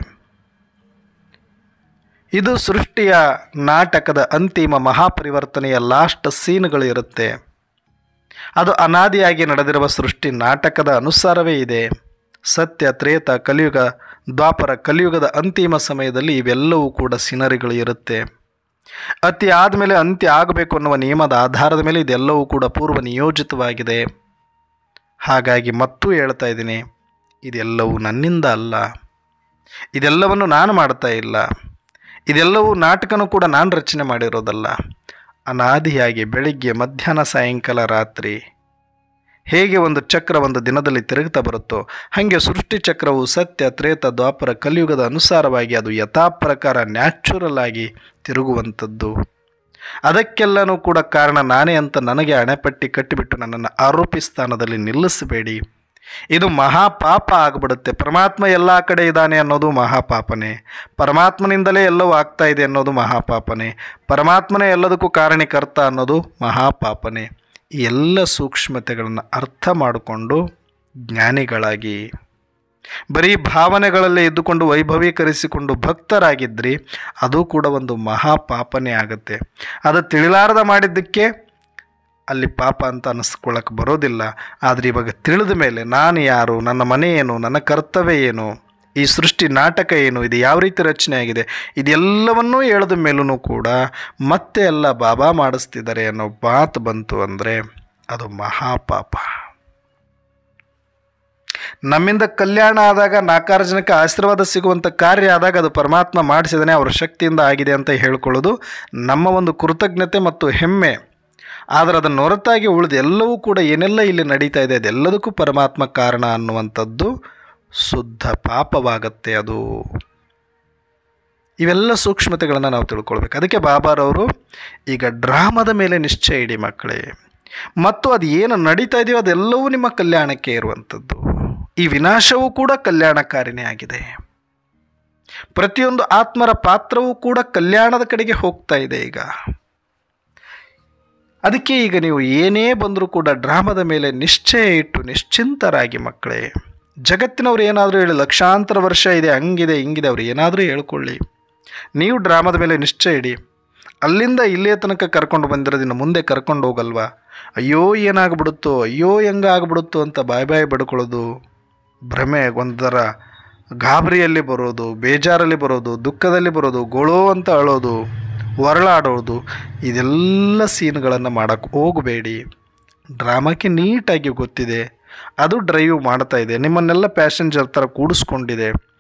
ಇದು ಸೃಷ್ಟಿಯ ನಾಟಕದ ಅಂತಿಮ ಮಹಾಪರಿವರ್ತನೆಯ ಲಾಸ್ಟ್ ಸೀನ್ಗಳು ಇರುತ್ತೆ ಅದು ಅನಾದಿಯಾಗಿ ನಡೆದಿರುವ ಸೃಷ್ಟಿ ನಾಟಕದ ಅನುಸಾರವೇ ಇದೆ ಸತ್ಯ ತ್ರೇತ ಕಲಿಯುಗ ದ್ವಾಪರ ಕಲಿಯುಗದ ಅಂತಿಮ ಸಮಯದಲ್ಲಿ ಇವೆಲ್ಲವೂ ಕೂಡ ಸಿನರಿಗಳು ಇರುತ್ತೆ ಅತಿ ಆದಮೇಲೆ ಅಂತ್ಯ ಆಗಬೇಕು ಅನ್ನುವ ನಿಯಮದ ಆಧಾರದ ಮೇಲೆ ಇದೆಲ್ಲವೂ ಕೂಡ ಪೂರ್ವ ನಿಯೋಜಿತವಾಗಿದೆ ಹಾಗಾಗಿ ಮತ್ತೂ ಹೇಳ್ತಾ ಇದ್ದೀನಿ ಇದೆಲ್ಲವೂ ನನ್ನಿಂದ ಅಲ್ಲ ಇದೆಲ್ಲವನ್ನು ನಾನು ಮಾಡ್ತಾ ಇಲ್ಲ ಇದೆಲ್ಲವೂ ನಾಟಕನೂ ಕೂಡ ನಾನು ರಚನೆ ಮಾಡಿರೋದಲ್ಲ ಅನಾದಿಯಾಗಿ ಬೆಳಿಗ್ಗೆ ಮಧ್ಯಾಹ್ನ ಸಾಯಂಕಾಲ ರಾತ್ರಿ ಹೇಗೆ ಒಂದು ಚಕ್ರ ಒಂದು ದಿನದಲ್ಲಿ ತಿರುಗ್ತಾ ಬರುತ್ತೋ ಹಾಗೆ ಸೃಷ್ಟಿ ಚಕ್ರವು ಸತ್ಯ ತ್ರೇತ ದ್ವಾಪರ ಕಲಿಯುಗದ ಅನುಸಾರವಾಗಿ ಅದು ಯಥಾ ಪ್ರಕಾರ ನ್ಯಾಚುರಲ್ ಆಗಿ ತಿರುಗುವಂಥದ್ದು ಅದಕ್ಕೆಲ್ಲನೂ ಕೂಡ ಕಾರಣ ನಾನೇ ಅಂತ ನನಗೆ ಅಣೆಪಟ್ಟಿ ಕಟ್ಟಿಬಿಟ್ಟು ನನ್ನನ್ನು ಆರೋಪಿ ಸ್ಥಾನದಲ್ಲಿ ನಿಲ್ಲಿಸಬೇಡಿ ಇದು ಮಹಾಪಾಪ ಆಗಿಬಿಡುತ್ತೆ ಪರಮಾತ್ಮ ಎಲ್ಲ ಕಡೆ ಇದ್ದಾನೆ ಅನ್ನೋದು ಮಹಾಪಾಪನೇ ಪರಮಾತ್ಮನಿಂದಲೇ ಎಲ್ಲವೂ ಆಗ್ತಾ ಇದೆ ಅನ್ನೋದು ಮಹಾಪಾಪನೇ ಪರಮಾತ್ಮನೇ ಎಲ್ಲದಕ್ಕೂ ಕಾರಣೀಕರ್ತ ಅನ್ನೋದು ಮಹಾಪಾಪನೇ ಈ ಎಲ್ಲ ಸೂಕ್ಷ್ಮತೆಗಳನ್ನು ಅರ್ಥ ಮಾಡಿಕೊಂಡು ಜ್ಞಾನಿಗಳಾಗಿ ಬರೀ ಭಾವನೆಗಳಲ್ಲೇ ಇದ್ದುಕೊಂಡು ವೈಭವೀಕರಿಸಿಕೊಂಡು ಭಕ್ತರಾಗಿದ್ರಿ ಅದು ಕೂಡ ಒಂದು ಮಹಾಪಾಪನೇ ಆಗುತ್ತೆ ಅದು ತಿಳಿಲಾರದ ಮಾಡಿದ್ದಕ್ಕೆ ಅಲ್ಲಿ ಪಾಪ ಅಂತ ಅನ್ನಿಸ್ಕೊಳ್ಳೋಕೆ ಬರೋದಿಲ್ಲ ಆದರೆ ಇವಾಗ ತಿಳಿದ ಮೇಲೆ ನಾನು ಯಾರು ನನ್ನ ಮನೆ ಏನು ನನ್ನ ಕರ್ತವ್ಯ ಏನು ಈ ಸೃಷ್ಟಿ ನಾಟಕ ಏನು ಇದು ಯಾವ ರೀತಿ ರಚನೆ ಆಗಿದೆ ಇದೆಲ್ಲವನ್ನೂ ಹೇಳಿದ ಮೇಲೂ ಕೂಡ ಮತ್ತೆ ಎಲ್ಲ ಬಾಬಾ ಮಾಡಿಸ್ತಿದ್ದಾರೆ ಅನ್ನೋ ಮಾತು ಬಂತು ಅಂದರೆ ಅದು ಮಹಾಪಾಪ ನಮ್ಮಿಂದ ಕಲ್ಯಾಣ ಆದಾಗ ನಾಲ್ಕಾರು ಜನಕ್ಕೆ ಆಶೀರ್ವಾದ ಸಿಗುವಂಥ ಕಾರ್ಯ ಆದಾಗ ಅದು ಪರಮಾತ್ಮ ಮಾಡಿಸಿದಾನೆ ಅವರ ಶಕ್ತಿಯಿಂದ ಆಗಿದೆ ಅಂತ ಹೇಳ್ಕೊಳ್ಳೋದು ನಮ್ಮ ಒಂದು ಕೃತಜ್ಞತೆ ಮತ್ತು ಹೆಮ್ಮೆ ಆದರೆ ಅದನ್ನು ಹೊರತಾಗಿ ಉಳಿದ ಎಲ್ಲವೂ ಕೂಡ ಏನೆಲ್ಲ ಇಲ್ಲಿ ನಡೀತಾ ಇದೆ ಅದೆಲ್ಲದಕ್ಕೂ ಪರಮಾತ್ಮ ಕಾರಣ ಅನ್ನುವಂಥದ್ದು ಶುದ್ಧ ಪಾಪವಾಗತ್ತೆ ಅದು ಇವೆಲ್ಲ ಸೂಕ್ಷ್ಮತೆಗಳನ್ನು ನಾವು ತಿಳ್ಕೊಳ್ಬೇಕು ಅದಕ್ಕೆ ಬಾಬಾರವರು ಈಗ ಡ್ರಾಮದ ಮೇಲೆ ನಿಶ್ಚಯ ಇಡಿ ಮಕ್ಕಳೇ ಮತ್ತು ಅದು ಏನು ನಡೀತಾ ಇದೆಯೋ ಅದೆಲ್ಲವೂ ನಿಮ್ಮ ಕಲ್ಯಾಣಕ್ಕೆ ಇರುವಂಥದ್ದು ಈ ವಿನಾಶವೂ ಕೂಡ ಕಲ್ಯಾಣಕಾರಿನೇ ಆಗಿದೆ ಪ್ರತಿಯೊಂದು ಆತ್ಮರ ಪಾತ್ರವೂ ಕೂಡ ಕಲ್ಯಾಣದ ಕಡೆಗೆ ಹೋಗ್ತಾ ಇದೆ ಈಗ ಅದಕ್ಕೆ ಈಗ ನೀವು ಏನೇ ಬಂದರೂ ಕೂಡ ಡ್ರಾಮದ ಮೇಲೆ ನಿಶ್ಚಯ ಇಟ್ಟು ನಿಶ್ಚಿಂತರಾಗಿ ಮಕ್ಕಳೇ ಜಗತ್ತಿನವ್ರು ಏನಾದರೂ ಹೇಳಿ ಲಕ್ಷಾಂತರ ವರ್ಷ ಇದೆ ಹಂಗಿದೆ ಹಿಂಗಿದೆ ಅವ್ರು ಏನಾದರೂ ಹೇಳ್ಕೊಳ್ಳಿ ನೀವು ಡ್ರಾಮದ ಮೇಲೆ ನಿಶ್ಚಯ ಇಡಿ ಅಲ್ಲಿಂದ ಇಲ್ಲಿಯ ತನಕ ಕರ್ಕೊಂಡು ಬಂದಿರೋದಿನ್ನು ಮುಂದೆ ಕರ್ಕೊಂಡು ಹೋಗಲ್ವಾ ಅಯ್ಯೋ ಏನಾಗ್ಬಿಡುತ್ತೋ ಅಯ್ಯೋ ಹೆಂಗಾಗ್ಬಿಡುತ್ತೋ ಅಂತ ಬಾಯ್ ಬಾಯ್ ಬಡ್ಕೊಳ್ಳೋದು ಭ್ರಮೆ ಒಂದರ ಗಾಬರಿಯಲ್ಲಿ ಬರೋದು ಬೇಜಾರಲ್ಲಿ ಬರೋದು ದುಃಖದಲ್ಲಿ ಬರೋದು ಗೋಳೋ ಅಂತ ಅಳೋದು ಹೊರಳಾಡೋದು ಇದೆಲ್ಲ ಸೀನ್ಗಳನ್ನು ಮಾಡೋಕ್ಕೆ ಹೋಗಬೇಡಿ ಡ್ರಾಮಕ್ಕೆ ನೀಟಾಗಿ ಗೊತ್ತಿದೆ ಅದು ಡ್ರೈವ್ ಮಾಡ್ತಾ ಇದೆ ನಿಮ್ಮನ್ನೆಲ್ಲ ಪ್ಯಾಸೆಂಜರ್ ಥರ ಕೂಡಿಸ್ಕೊಂಡಿದೆ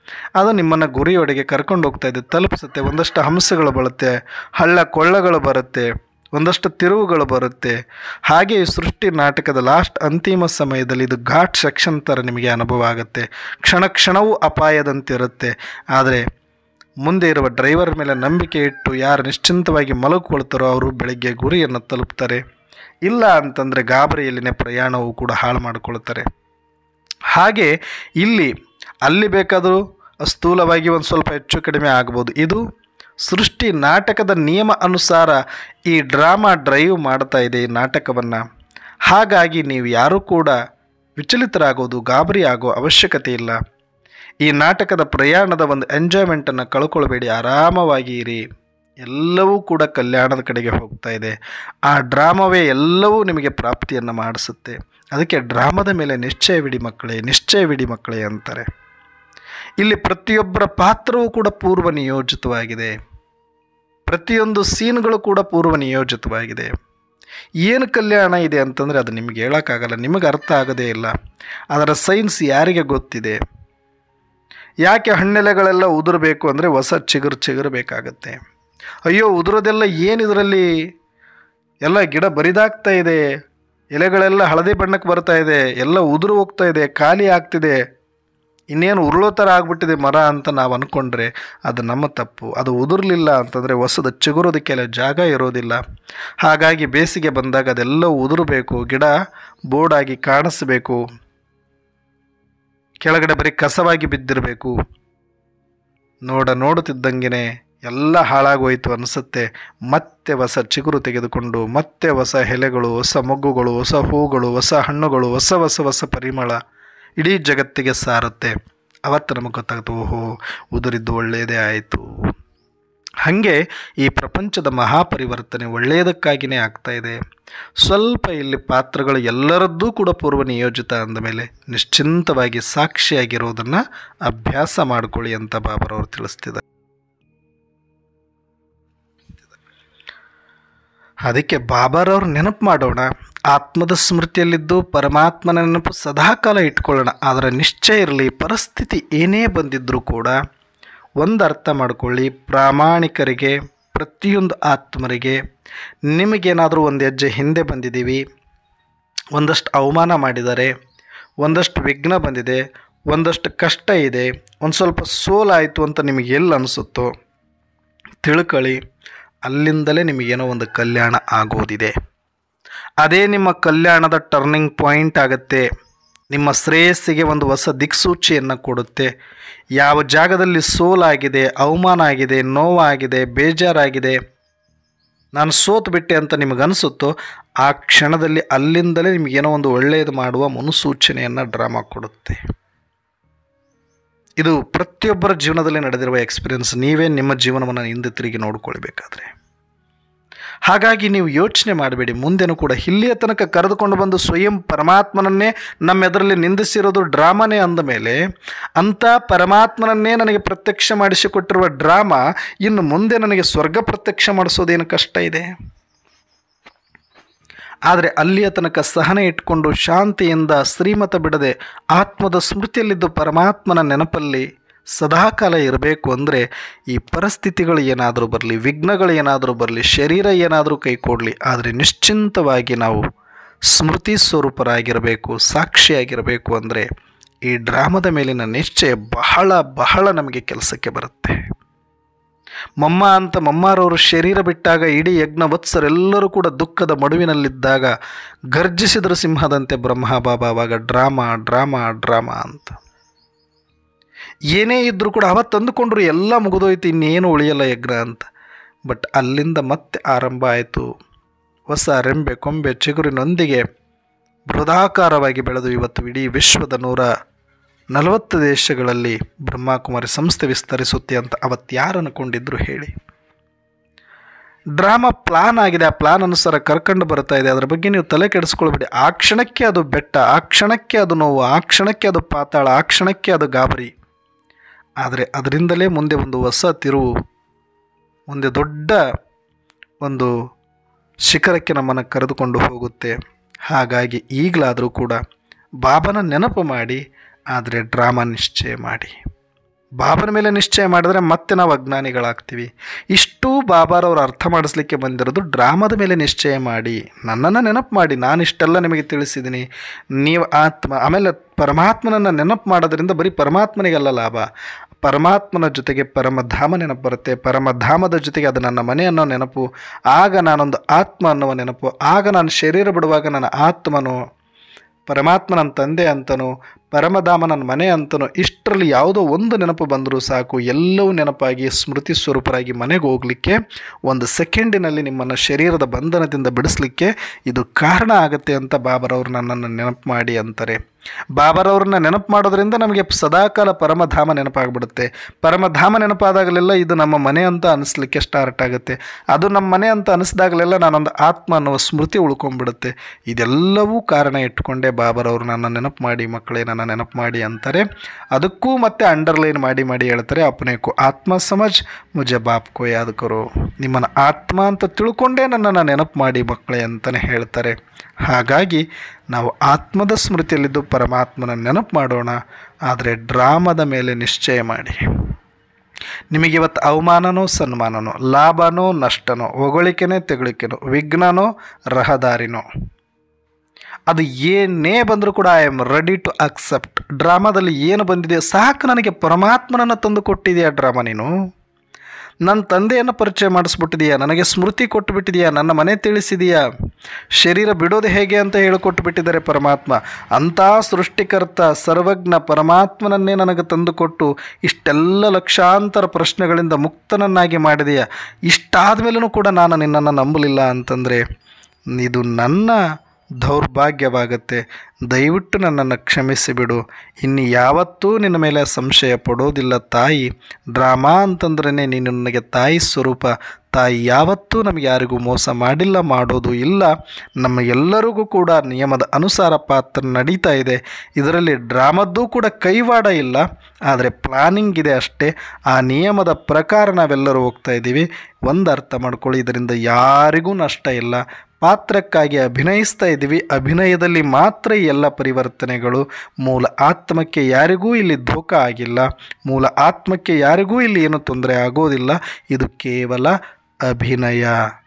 ಅದು ನಿಮ್ಮನ್ನು ಗುರಿಯೊಡೆಗೆ ಕರ್ಕೊಂಡು ಹೋಗ್ತಾ ಇದೆ ತಲುಪಿಸುತ್ತೆ ಒಂದಷ್ಟು ಹಂಸಗಳು ಬರುತ್ತೆ ಹಳ್ಳ ಕೊಳ್ಳಗಳು ಬರುತ್ತೆ ಒಂದಷ್ಟು ತಿರುವುಗಳು ಬರುತ್ತೆ ಹಾಗೆ ಈ ಸೃಷ್ಟಿ ನಾಟಕದ ಲಾಸ್ಟ್ ಅಂತಿಮ ಸಮಯದಲ್ಲಿ ಇದು ಘಾಟ್ ಸೆಕ್ಷನ್ ಥರ ನಿಮಗೆ ಅನುಭವ ಆಗುತ್ತೆ ಕ್ಷಣ ಕ್ಷಣವೂ ಅಪಾಯದಂತಿರುತ್ತೆ ಆದರೆ ಮುಂದೆ ಇರುವ ಡ್ರೈವರ್ ಮೇಲೆ ನಂಬಿಕೆ ಇಟ್ಟು ಯಾರು ನಿಶ್ಚಿಂತವಾಗಿ ಮಲಗಿಕೊಳ್ತಾರೋ ಅವರು ಬೆಳಗ್ಗೆ ಗುರಿಯನ್ನು ತಲುಪ್ತಾರೆ ಇಲ್ಲ ಅಂತಂದರೆ ಗಾಬರಿಯಲ್ಲಿನ ಪ್ರಯಾಣವು ಕೂಡ ಹಾಳು ಮಾಡಿಕೊಳ್ತಾರೆ ಹಾಗೆ ಇಲ್ಲಿ ಅಲ್ಲಿ ಬೇಕಾದರೂ ಸ್ಥೂಲವಾಗಿ ಒಂದು ಸ್ವಲ್ಪ ಹೆಚ್ಚು ಕಡಿಮೆ ಆಗ್ಬೋದು ಇದು ಸೃಷ್ಟಿ ನಾಟಕದ ನಿಯಮ ಅನುಸಾರ ಈ ಡ್ರಾಮಾ ಡ್ರೈವ್ ಮಾಡ್ತಾ ಇದೆ ಈ ನಾಟಕವನ್ನು ಹಾಗಾಗಿ ನೀವು ಯಾರೂ ಕೂಡ ವಿಚಲಿತರಾಗೋದು ಗಾಬರಿ ಆಗೋ ಅವಶ್ಯಕತೆ ಇಲ್ಲ ಈ ನಾಟಕದ ಪ್ರಯಾಣದ ಒಂದು ಎಂಜಾಯ್ಮೆಂಟನ್ನು ಕಳ್ಕೊಳ್ಬೇಡಿ ಆರಾಮವಾಗಿ ಇರಿ ಎಲ್ಲವೂ ಕೂಡ ಕಲ್ಯಾಣದ ಕಡೆಗೆ ಹೋಗ್ತಾ ಇದೆ ಆ ಡ್ರಾಮವೇ ಎಲ್ಲವೂ ನಿಮಗೆ ಪ್ರಾಪ್ತಿಯನ್ನು ಮಾಡಿಸುತ್ತೆ ಅದಕ್ಕೆ ಡ್ರಾಮದ ಮೇಲೆ ನಿಶ್ಚಯವಿಡಿ ಮಕ್ಕಳೇ ನಿಶ್ಚಯವಿಡಿ ಮಕ್ಕಳೇ ಅಂತಾರೆ ಇಲ್ಲಿ ಪ್ರತಿಯೊಬ್ಬರ ಪಾತ್ರವೂ ಕೂಡ ಪೂರ್ವ ನಿಯೋಜಿತವಾಗಿದೆ ಪ್ರತಿಯೊಂದು ಸೀನ್ಗಳು ಕೂಡ ಪೂರ್ವ ನಿಯೋಜಿತವಾಗಿದೆ ಏನು ಕಲ್ಯಾಣ ಇದೆ ಅಂತಂದರೆ ಅದು ನಿಮಗೆ ಹೇಳೋಕ್ಕಾಗಲ್ಲ ನಿಮಗೆ ಅರ್ಥ ಆಗೋದೇ ಇಲ್ಲ ಅದರ ಸೈನ್ಸ್ ಯಾರಿಗೆ ಗೊತ್ತಿದೆ ಯಾಕೆ ಹಣ್ಣೆಲೆಗಳೆಲ್ಲ ಉದುರಬೇಕು ಅಂದರೆ ಹೊಸ ಚಿಗುರು ಚಿಗುರು ಬೇಕಾಗತ್ತೆ ಅಯ್ಯೋ ಉದುರೋದೆಲ್ಲ ಏನಿದರಲ್ಲಿ ಎಲ್ಲ ಗಿಡ ಬರಿದಾಗ್ತಾ ಇದೆ ಎಲೆಗಳೆಲ್ಲ ಹಳದಿ ಬಣ್ಣಕ್ಕೆ ಬರ್ತಾ ಇದೆ ಎಲ್ಲ ಉದುರು ಹೋಗ್ತಾ ಇದೆ ಖಾಲಿ ಆಗ್ತಿದೆ ಇನ್ನೇನು ಉರುಳೋ ಥರ ಆಗ್ಬಿಟ್ಟಿದೆ ಮರ ಅಂತ ನಾವು ಅಂದ್ಕೊಂಡ್ರೆ ಅದು ನಮ್ಮ ತಪ್ಪು ಅದು ಉದುರಲಿಲ್ಲ ಅಂತಂದರೆ ಹೊಸದು ಚಿಗುರೋದಕ್ಕೆಲ್ಲ ಜಾಗ ಇರೋದಿಲ್ಲ ಹಾಗಾಗಿ ಬೇಸಿಗೆ ಬಂದಾಗ ಅದೆಲ್ಲ ಉದುರಬೇಕು ಗಿಡ ಬೋರ್ಡಾಗಿ ಕಾಣಿಸ್ಬೇಕು ಕೆಳಗಡೆ ಬರೀ ಕಸವಾಗಿ ಬಿದ್ದಿರಬೇಕು ನೋಡ ನೋಡುತ್ತಿದ್ದಂಗೆ ಎಲ್ಲ ಹಾಳಾಗೋಯ್ತು ಅನಿಸುತ್ತೆ ಮತ್ತೆ ಹೊಸ ಚಿಗುರು ತೆಗೆದುಕೊಂಡು ಮತ್ತೆ ಹೊಸ ಎಲೆಗಳು ಹೊಸ ಮೊಗ್ಗುಗಳು ಹೊಸ ಹೂಗಳು ಹೊಸ ಹಣ್ಣುಗಳು ಹೊಸ ಹೊಸ ಹೊಸ ಪರಿಮಳ ಇಡೀ ಜಗತ್ತಿಗೆ ಸಾರುತ್ತೆ ಅವತ್ತು ನಮಗೆ ಗೊತ್ತಾಗ್ತು ಓಹೋ ಉದುರಿದ್ದು ಒಳ್ಳೆಯದೇ ಆಯಿತು ಹಾಗೆ ಈ ಪ್ರಪಂಚದ ಮಹಾಪರಿವರ್ತನೆ ಒಳ್ಳೆಯದಕ್ಕಾಗಿಯೇ ಆಗ್ತಾ ಇದೆ ಸ್ವಲ್ಪ ಇಲ್ಲಿ ಪಾತ್ರಗಳು ಎಲ್ಲರದ್ದೂ ಕೂಡ ಪೂರ್ವ ನಿಯೋಜಿತ ಅಂದಮೇಲೆ ನಿಶ್ಚಿಂತವಾಗಿ ಸಾಕ್ಷಿಯಾಗಿರೋದನ್ನು ಅಭ್ಯಾಸ ಮಾಡಿಕೊಳ್ಳಿ ಅಂತ ಬಾಬರವರು ತಿಳಿಸ್ತಿದ್ದಾರೆ ಅದಕ್ಕೆ ಬಾಬಾರವ್ರು ನೆನಪು ಮಾಡೋಣ ಆತ್ಮದ ಸ್ಮೃತಿಯಲ್ಲಿದ್ದು ಪರಮಾತ್ಮನ ನೆನಪು ಸದಾಕಾಲ ಇಟ್ಕೊಳ್ಳೋಣ ಅದರ ನಿಶ್ಚಯ ಇರಲಿ ಪರಿಸ್ಥಿತಿ ಏನೇ ಬಂದಿದ್ದರೂ ಕೂಡ ಒಂದು ಅರ್ಥ ಮಾಡ್ಕೊಳ್ಳಿ ಪ್ರಾಮಾಣಿಕರಿಗೆ ಪ್ರತಿಯೊಂದು ಆತ್ಮರಿಗೆ ನಿಮಗೇನಾದರೂ ಒಂದು ಹೆಜ್ಜೆ ಹಿಂದೆ ಬಂದಿದ್ದೀವಿ ಒಂದಷ್ಟು ಅವಮಾನ ಮಾಡಿದ್ದಾರೆ ಒಂದಷ್ಟು ವಿಘ್ನ ಬಂದಿದೆ ಒಂದಷ್ಟು ಕಷ್ಟ ಇದೆ ಒಂದು ಸ್ವಲ್ಪ ಸೋಲಾಯಿತು ಅಂತ ನಿಮಗೆ ಎಲ್ಲಿ ಅನಿಸುತ್ತೋ ತಿಳ್ಕೊಳ್ಳಿ ಅಲ್ಲಿಂದಲೇ ನಿಮಗೇನೋ ಒಂದು ಕಲ್ಯಾಣ ಆಗೋದಿದೆ ಅದೇ ನಿಮ್ಮ ಕಲ್ಯಾಣದ ಟರ್ನಿಂಗ್ ಪಾಯಿಂಟ್ ಆಗುತ್ತೆ ನಿಮ್ಮ ಶ್ರೇಯಸ್ಸಿಗೆ ಒಂದು ಹೊಸ ದಿಕ್ಸೂಚಿಯನ್ನು ಕೊಡುತ್ತೆ ಯಾವ ಜಾಗದಲ್ಲಿ ಸೋಲಾಗಿದೆ ಅವಮಾನ ಆಗಿದೆ ನೋವಾಗಿದೆ ಬೇಜಾರಾಗಿದೆ ನಾನು ಸೋತು ಬಿಟ್ಟೆ ಅಂತ ನಿಮಗನಿಸುತ್ತೋ ಆ ಕ್ಷಣದಲ್ಲಿ ಅಲ್ಲಿಂದಲೇ ನಿಮಗೇನೋ ಒಂದು ಒಳ್ಳೆಯದು ಮಾಡುವ ಮುನ್ಸೂಚನೆಯನ್ನು ಡ್ರಾಮಾ ಕೊಡುತ್ತೆ ಇದು ಪ್ರತಿಯೊಬ್ಬರ ಜೀವನದಲ್ಲಿ ನಡೆದಿರುವ ಎಕ್ಸ್ಪೀರಿಯನ್ಸ್ ನೀವೇ ನಿಮ್ಮ ಜೀವನವನ್ನು ಹಿಂದೆ ತಿರುಗಿ ನೋಡ್ಕೊಳ್ಬೇಕಾದ್ರೆ ಹಾಗಾಗಿ ನೀವು ಯೋಚನೆ ಮಾಡಬೇಡಿ ಮುಂದೆನೂ ಕೂಡ ಇಲ್ಲಿಯ ತನಕ ಕರೆದುಕೊಂಡು ಬಂದು ಸ್ವಯಂ ಪರಮಾತ್ಮನನ್ನೇ ನಮ್ಮ ಎದುರಲ್ಲಿ ನಿಂದಿಸಿರೋದು ಡ್ರಾಮಾನೇ ಅಂದ ಮೇಲೆ ಅಂಥ ಪರಮಾತ್ಮನನ್ನೇ ನನಗೆ ಪ್ರತ್ಯಕ್ಷ ಮಾಡಿಸಿಕೊಟ್ಟಿರುವ ಡ್ರಾಮಾ ಇನ್ನು ಮುಂದೆ ನನಗೆ ಸ್ವರ್ಗ ಪ್ರತ್ಯಕ್ಷ ಮಾಡಿಸೋದೇನು ಕಷ್ಟ ಇದೆ ಆದರೆ ಅಲ್ಲಿಯ ತನಕ ಸಹನೆ ಇಟ್ಕೊಂಡು ಶಾಂತಿಯಿಂದ ಶ್ರೀಮತ ಬಿಡದೆ ಆತ್ಮದ ಸ್ಮೃತಿಯಲ್ಲಿದ್ದು ಪರಮಾತ್ಮನ ನೆನಪಲ್ಲಿ ಸದಾಕಾಲ ಇರಬೇಕು ಅಂದರೆ ಈ ಪರಿಸ್ಥಿತಿಗಳು ಏನಾದರೂ ಬರಲಿ ವಿಘ್ನಗಳು ಏನಾದರೂ ಬರಲಿ ಶರೀರ ಏನಾದರೂ ಕೈ ಕೊಡಲಿ ಆದರೆ ನಿಶ್ಚಿಂತವಾಗಿ ನಾವು ಸ್ಮೃತಿ ಸ್ವರೂಪರಾಗಿರಬೇಕು ಸಾಕ್ಷಿಯಾಗಿರಬೇಕು ಅಂದರೆ ಈ ಡ್ರಾಮದ ಮೇಲಿನ ನಿಶ್ಚಯ ಬಹಳ ಬಹಳ ನಮಗೆ ಕೆಲಸಕ್ಕೆ ಬರುತ್ತೆ ಮಮ್ಮ ಅಂತ ಮಮ್ಮಾರವರು ಶರೀರ ಬಿಟ್ಟಾಗ ಇಡೀ ಯಜ್ಞ ವತ್ಸರೆಲ್ಲರೂ ಕೂಡ ದುಃಖದ ಮಡುವಿನಲ್ಲಿದ್ದಾಗ ಗರ್ಜಿಸಿದರು ಸಿಂಹದಂತೆ ಬ್ರಹ್ಮ ಬಾಬಾ ಆವಾಗ ಡ್ರಾಮಾ ಡ್ರಾಮಾ ಡ್ರಾಮಾ ಅಂತ ಏನೇ ಇದ್ದರೂ ಕೂಡ ಅವತ್ತು ಅಂದುಕೊಂಡ್ರು ಎಲ್ಲ ಮುಗಿದೋಯ್ತು ಇನ್ನೇನು ಉಳಿಯಲ್ಲ ಯಜ್ಞ ಅಂತ ಬಟ್ ಅಲ್ಲಿಂದ ಮತ್ತೆ ಆರಂಭ ಆಯಿತು ಹೊಸ ರೆಂಬೆ ಕೊಂಬೆ ಚಿಗುರಿನೊಂದಿಗೆ ಬೃಹದಾಕಾರವಾಗಿ ಬೆಳೆದು ಇವತ್ತು ಇಡೀ ವಿಶ್ವದ ನೂರ ನಲವತ್ತು ದೇಶಗಳಲ್ಲಿ ಬ್ರಹ್ಮಕುಮಾರಿ ಸಂಸ್ಥೆ ವಿಸ್ತರಿಸುತ್ತೆ ಅಂತ ಅವತ್ತು ಯಾರು ಅನ್ಕೊಂಡಿದ್ರು ಹೇಳಿ ಡ್ರಾಮಾ ಪ್ಲಾನ್ ಆಗಿದೆ ಆ ಪ್ಲಾನ್ ಅನುಸಾರ ಕರ್ಕೊಂಡು ಬರ್ತಾ ಇದೆ ಅದರ ಬಗ್ಗೆ ನೀವು ತಲೆ ಕೆಡಿಸ್ಕೊಳ್ಬೇಡಿ ಆ ಕ್ಷಣಕ್ಕೆ ಅದು ಬೆಟ್ಟ ಆ ಕ್ಷಣಕ್ಕೆ ಅದು ನೋವು ಆ ಕ್ಷಣಕ್ಕೆ ಅದು ಪಾತಾಳ ಆ ಕ್ಷಣಕ್ಕೆ ಅದು ಗಾಬರಿ ಆದರೆ ಅದರಿಂದಲೇ ಮುಂದೆ ಒಂದು ಹೊಸ ತಿರುವು ಮುಂದೆ ದೊಡ್ಡ ಒಂದು ಶಿಖರಕ್ಕೆ ನಮ್ಮನ್ನು ಕರೆದುಕೊಂಡು ಹೋಗುತ್ತೆ ಹಾಗಾಗಿ ಈಗಲಾದರೂ ಕೂಡ ಬಾಬನ ನೆನಪು ಮಾಡಿ ಆದರೆ ಡ್ರಾಮಾ ನಿಶ್ಚಯ ಮಾಡಿ ಬಾಬನ ಮೇಲೆ ನಿಶ್ಚಯ ಮಾಡಿದ್ರೆ ಮತ್ತೆ ನಾವು ಅಜ್ಞಾನಿಗಳಾಗ್ತೀವಿ ಇಷ್ಟು ಬಾಬಾರವ್ರು ಅರ್ಥ ಮಾಡಿಸ್ಲಿಕ್ಕೆ ಬಂದಿರೋದು ಡ್ರಾಮದ ಮೇಲೆ ನಿಶ್ಚಯ ಮಾಡಿ ನನ್ನನ್ನು ನೆನಪು ಮಾಡಿ ನಾನು ಇಷ್ಟೆಲ್ಲ ನಿಮಗೆ ತಿಳಿಸಿದ್ದೀನಿ ನೀವು ಆತ್ಮ ಆಮೇಲೆ ಪರಮಾತ್ಮನನ್ನು ನೆನಪು ಮಾಡೋದ್ರಿಂದ ಬರೀ ಪರಮಾತ್ಮನಿಗೆಲ್ಲ ಲಾಭ ಪರಮಾತ್ಮನ ಜೊತೆಗೆ ಪರಮಧಾಮ ನೆನಪು ಬರುತ್ತೆ ಪರಮಧಾಮದ ಜೊತೆಗೆ ಅದು ನನ್ನ ಮನೆ ಅನ್ನೋ ನೆನಪು ಆಗ ನಾನೊಂದು ಆತ್ಮ ಅನ್ನುವ ನೆನಪು ಆಗ ನಾನು ಶರೀರ ಬಿಡುವಾಗ ನನ್ನ ಆತ್ಮನು ಪರಮಾತ್ಮ ನನ್ನ ತಂದೆ ಅಂತನೋ ಪರಮಧಾಮ ನನ್ನ ಮನೆ ಅಂತನೋ ಇಷ್ಟರಲ್ಲಿ ಯಾವುದೋ ಒಂದು ನೆನಪು ಬಂದರೂ ಸಾಕು ಎಲ್ಲವೂ ನೆನಪಾಗಿ ಸ್ಮೃತಿ ಸ್ವರೂಪರಾಗಿ ಮನೆಗೆ ಹೋಗಲಿಕ್ಕೆ ಒಂದು ಸೆಕೆಂಡಿನಲ್ಲಿ ನಿಮ್ಮನ್ನು ಶರೀರದ ಬಂಧನದಿಂದ ಬಿಡಿಸ್ಲಿಕ್ಕೆ ಇದು ಕಾರಣ ಆಗುತ್ತೆ ಅಂತ ಬಾಬರವ್ರು ನನ್ನನ್ನು ನೆನಪು ಮಾಡಿ ಅಂತಾರೆ ಬಾಬರವ್ರನ್ನ ನೆನಪು ಮಾಡೋದ್ರಿಂದ ನಮಗೆ ಸದಾಕಾಲ ಪರಮಧಾಮ ನೆನಪಾಗ್ಬಿಡುತ್ತೆ ಪರಮಧಾಮ ನೆನಪಾದಾಗಲೆಲ್ಲ ಇದು ನಮ್ಮ ಮನೆ ಅಂತ ಅನಿಸ್ಲಿಕ್ಕೆ ಸ್ಟಾರ್ಟ್ ಆಗುತ್ತೆ ಅದು ನಮ್ಮ ಮನೆ ಅಂತ ಅನಿಸ್ದಾಗಲೆಲ್ಲ ನಾನೊಂದು ಆತ್ಮ ಅನ್ನುವ ಸ್ಮೃತಿ ಉಳ್ಕೊಂಡ್ಬಿಡುತ್ತೆ ಇದೆಲ್ಲವೂ ಕಾರಣ ಇಟ್ಕೊಂಡೇ ಬಾಬರವರು ನನ್ನ ನೆನಪು ಮಾಡಿ ಮಕ್ಕಳೇ ನನ್ನ ನೆನಪು ಮಾಡಿ ಅಂತಾರೆ ಅದಕ್ಕೂ ಮತ್ತೆ ಅಂಡರ್ಲೈನ್ ಮಾಡಿ ಮಾಡಿ ಹೇಳ್ತಾರೆ ಅಪನೇಕು ಆತ್ಮ ಸಮಜ್ ಮುಜೆ ಬಾಪ್ಕೋ ಯಾವ್ದು ಕರೋ ನಿಮ್ಮನ್ನು ಆತ್ಮ ಅಂತ ತಿಳ್ಕೊಂಡೇ ನನ್ನನ್ನು ನೆನಪು ಮಾಡಿ ಮಕ್ಕಳೇ ಅಂತಲೇ ಹೇಳ್ತಾರೆ ಹಾಗಾಗಿ ನಾವು ಆತ್ಮದ ಸ್ಮೃತಿಯಲ್ಲಿದ್ದು ಪರಮಾತ್ಮನ ನೆನಪು ಮಾಡೋಣ ಆದರೆ ಡ್ರಾಮದ ಮೇಲೆ ನಿಶ್ಚಯ ಮಾಡಿ ನಿಮಗೆ ಇವತ್ತು ಅವಮಾನನೋ ಸನ್ಮಾನನೋ ಲಾಭನೋ ನಷ್ಟನೋ ಹೊಗಳಿಕೆನೇ ತೆಗಳಿಕೆನೋ ವಿಘ್ನನೋ ರಹದಾರಿನೋ ಅದು ಏನೇ ಬಂದರೂ ಕೂಡ I am ready to accept ಡ್ರಾಮಾದಲ್ಲಿ ಏನು ಬಂದಿದೆ ಸಾಕು ನನಗೆ ಪರಮಾತ್ಮನನ್ನು ತಂದು ಕೊಟ್ಟಿದೆಯಾ ಡ್ರಾಮಾ ನೀನು ನನ್ನ ತಂದೆಯನ್ನು ಪರಿಚಯ ಮಾಡಿಸ್ಬಿಟ್ಟಿದೆಯಾ ನನಗೆ ಸ್ಮೃತಿ ಕೊಟ್ಟುಬಿಟ್ಟಿದೆಯಾ ನನ್ನ ಮನೆ ತಿಳಿಸಿದೆಯಾ ಶರೀರ ಬಿಡೋದು ಹೇಗೆ ಅಂತ ಹೇಳಿಕೊಟ್ಟು ಬಿಟ್ಟಿದ್ದಾರೆ ಪರಮಾತ್ಮ ಅಂಥ ಸೃಷ್ಟಿಕರ್ತ ಸರ್ವಜ್ಞ ಪರಮಾತ್ಮನನ್ನೇ ನನಗೆ ತಂದುಕೊಟ್ಟು ಇಷ್ಟೆಲ್ಲ ಲಕ್ಷಾಂತರ ಪ್ರಶ್ನೆಗಳಿಂದ ಮುಕ್ತನನ್ನಾಗಿ ಮಾಡಿದೆಯಾ ಇಷ್ಟಾದ ಮೇಲೂ ಕೂಡ ನಾನು ನಿನ್ನನ್ನು ನಂಬಲಿಲ್ಲ ಅಂತಂದರೆ ಇದು ನನ್ನ ದೌರ್ಭಾಗ್ಯವಾಗುತ್ತೆ ದಯವಿಟ್ಟು ನನ್ನನ್ನು ಕ್ಷಮಿಸಿಬಿಡು ಇನ್ನು ಯಾವತ್ತೂ ನಿನ್ನ ಮೇಲೆ ಸಂಶಯ ಪಡೋದಿಲ್ಲ ತಾಯಿ ಡ್ರಾಮಾ ಅಂತಂದ್ರೇ ನೀನು ನನಗೆ ತಾಯಿ ಸ್ವರೂಪ ತಾಯಿ ಯಾವತ್ತೂ ನಮಗೆ ಯಾರಿಗೂ ಮೋಸ ಮಾಡಿಲ್ಲ ಮಾಡೋದು ಇಲ್ಲ ನಮ್ಮ ಎಲ್ಲರಿಗೂ ಕೂಡ ನಿಯಮದ ಅನುಸಾರ ಪಾತ್ರ ನಡೀತಾ ಇದೆ ಇದರಲ್ಲಿ ಡ್ರಾಮದ್ದು ಕೂಡ ಕೈವಾಡ ಇಲ್ಲ ಆದರೆ ಪ್ಲಾನಿಂಗ್ ಇದೆ ಅಷ್ಟೇ ಆ ನಿಯಮದ ಪ್ರಕಾರ ನಾವೆಲ್ಲರೂ ಹೋಗ್ತಾ ಇದ್ದೀವಿ ಒಂದು ಅರ್ಥ ಮಾಡ್ಕೊಳ್ಳಿ ಇದರಿಂದ ಯಾರಿಗೂ ನಷ್ಟ ಇಲ್ಲ ಪಾತ್ರಕ್ಕಾಗಿ ಅಭಿನಯಿಸ್ತಾ ಇದ್ದೀವಿ ಅಭಿನಯದಲ್ಲಿ ಮಾತ್ರ ಈ ಎಲ್ಲ ಪರಿವರ್ತನೆಗಳು ಮೂಲ ಆತ್ಮಕ್ಕೆ ಯಾರಿಗೂ ಇಲ್ಲಿ ಧೋಖ ಆಗಿಲ್ಲ ಮೂಲ ಆತ್ಮಕ್ಕೆ ಯಾರಿಗೂ ಇಲ್ಲಿ ಏನು ತೊಂದರೆ ಆಗೋದಿಲ್ಲ ಇದು ಕೇವಲ ಅಭಿನಯ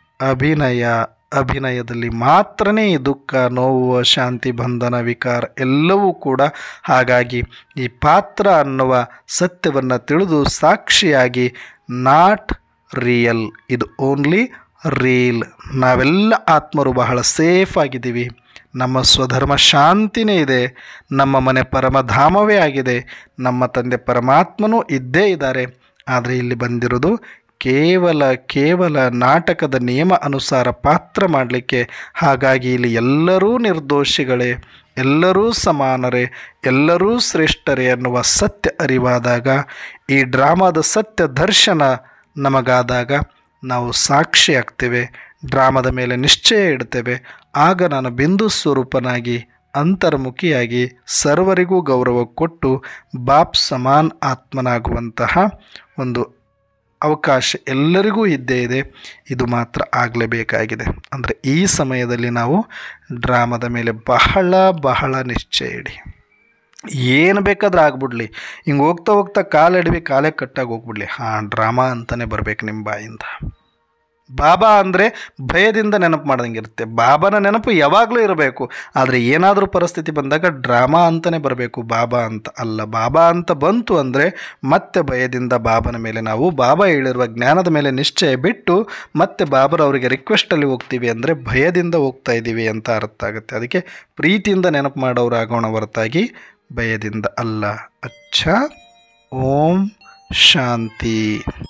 ಅಭಿನಯ ಅಭಿನಯದಲ್ಲಿ ಮಾತ್ರನೇ ಈ ದುಃಖ ನೋವು ಶಾಂತಿ ಬಂಧನ ವಿಕಾರ ಎಲ್ಲವೂ ಕೂಡ ಹಾಗಾಗಿ ಈ ಪಾತ್ರ ಅನ್ನುವ ಸತ್ಯವನ್ನು ತಿಳಿದು ಸಾಕ್ಷಿಯಾಗಿ ನಾಟ್ ರಿಯಲ್ ಇದು ಓನ್ಲಿ ರೀಲ್ ನಾವೆಲ್ಲ ಆತ್ಮರು ಬಹಳ ಸೇಫ್ ಆಗಿದ್ದೀವಿ ನಮ್ಮ ಸ್ವಧರ್ಮ ಶಾಂತಿನೇ ಇದೆ ನಮ್ಮ ಮನೆ ಪರಮಧಾಮವೇ ಆಗಿದೆ ನಮ್ಮ ತಂದೆ ಪರಮಾತ್ಮನೂ ಇದ್ದೇ ಇದ್ದಾರೆ ಆದರೆ ಇಲ್ಲಿ ಬಂದಿರೋದು ಕೇವಲ ಕೇವಲ ನಾಟಕದ ನಿಯಮ ಅನುಸಾರ ಪಾತ್ರ ಮಾಡಲಿಕ್ಕೆ ಹಾಗಾಗಿ ಇಲ್ಲಿ ಎಲ್ಲರೂ ನಿರ್ದೋಷಿಗಳೇ ಎಲ್ಲರೂ ಸಮಾನರೇ ಎಲ್ಲರೂ ಶ್ರೇಷ್ಠರೇ ಅನ್ನುವ ಸತ್ಯ ಅರಿವಾದಾಗ ಈ ಡ್ರಾಮಾದ ಸತ್ಯ ದರ್ಶನ ನಮಗಾದಾಗ ನಾವು ಸಾಕ್ಷಿ ಆಗ್ತೇವೆ ಡ್ರಾಮದ ಮೇಲೆ ನಿಶ್ಚಯ ಇಡ್ತೇವೆ ಆಗ ನಾನು ಬಿಂದು ಸ್ವರೂಪನಾಗಿ ಅಂತರ್ಮುಖಿಯಾಗಿ ಸರ್ವರಿಗೂ ಗೌರವ ಕೊಟ್ಟು ಬಾಪ್ ಸಮಾನ್ ಆತ್ಮನಾಗುವಂತಹ ಒಂದು ಅವಕಾಶ ಎಲ್ಲರಿಗೂ ಇದ್ದೇ ಇದೆ ಇದು ಮಾತ್ರ ಆಗಲೇಬೇಕಾಗಿದೆ ಅಂದರೆ ಈ ಸಮಯದಲ್ಲಿ ನಾವು ಡ್ರಾಮದ ಮೇಲೆ ಬಹಳ ಬಹಳ ನಿಶ್ಚಯ ಇಡಿ ಏನು ಬೇಕಾದ್ರೂ ಆಗ್ಬಿಡ್ಲಿ ಹಿಂಗೆ ಹೋಗ್ತಾ ಹೋಗ್ತಾ ಕಾಲೆಡವಿ ಕಾಲೇ ಕಟ್ಟಾಗಿ ಹೋಗ್ಬಿಡ್ಲಿ ಹಾಂ ಡ್ರಾಮಾ ಅಂತಲೇ ಬರ್ಬೇಕು ನಿಮ್ಮ ಬಾಯಿಂದ ಬಾಬಾ ಅಂದರೆ ಭಯದಿಂದ ನೆನಪು ಮಾಡ್ದಂಗಿರುತ್ತೆ ಬಾಬಾನ ನೆನಪು ಯಾವಾಗಲೂ ಇರಬೇಕು ಆದರೆ ಏನಾದರೂ ಪರಿಸ್ಥಿತಿ ಬಂದಾಗ ಡ್ರಾಮಾ ಅಂತಲೇ ಬರಬೇಕು ಬಾಬಾ ಅಂತ ಅಲ್ಲ ಬಾಬಾ ಅಂತ ಬಂತು ಅಂದರೆ ಮತ್ತೆ ಭಯದಿಂದ ಬಾಬನ ಮೇಲೆ ನಾವು ಬಾಬಾ ಹೇಳಿರುವ ಜ್ಞಾನದ ಮೇಲೆ ನಿಶ್ಚಯ ಬಿಟ್ಟು ಮತ್ತೆ ಬಾಬರವರಿಗೆ ರಿಕ್ವೆಸ್ಟಲ್ಲಿ ಹೋಗ್ತೀವಿ ಅಂದರೆ ಭಯದಿಂದ ಹೋಗ್ತಾ ಇದ್ದೀವಿ ಅಂತ ಅರ್ಥ ಆಗುತ್ತೆ ಅದಕ್ಕೆ ಪ್ರೀತಿಯಿಂದ ನೆನಪು ಮಾಡೋರು ಆಗೋಣ ಹೊರತಾಗಿ ಭಯದಿಂದ ಅಲ್ಲ ಅಚ್ಚ ಓಂ ಶಾಂತಿ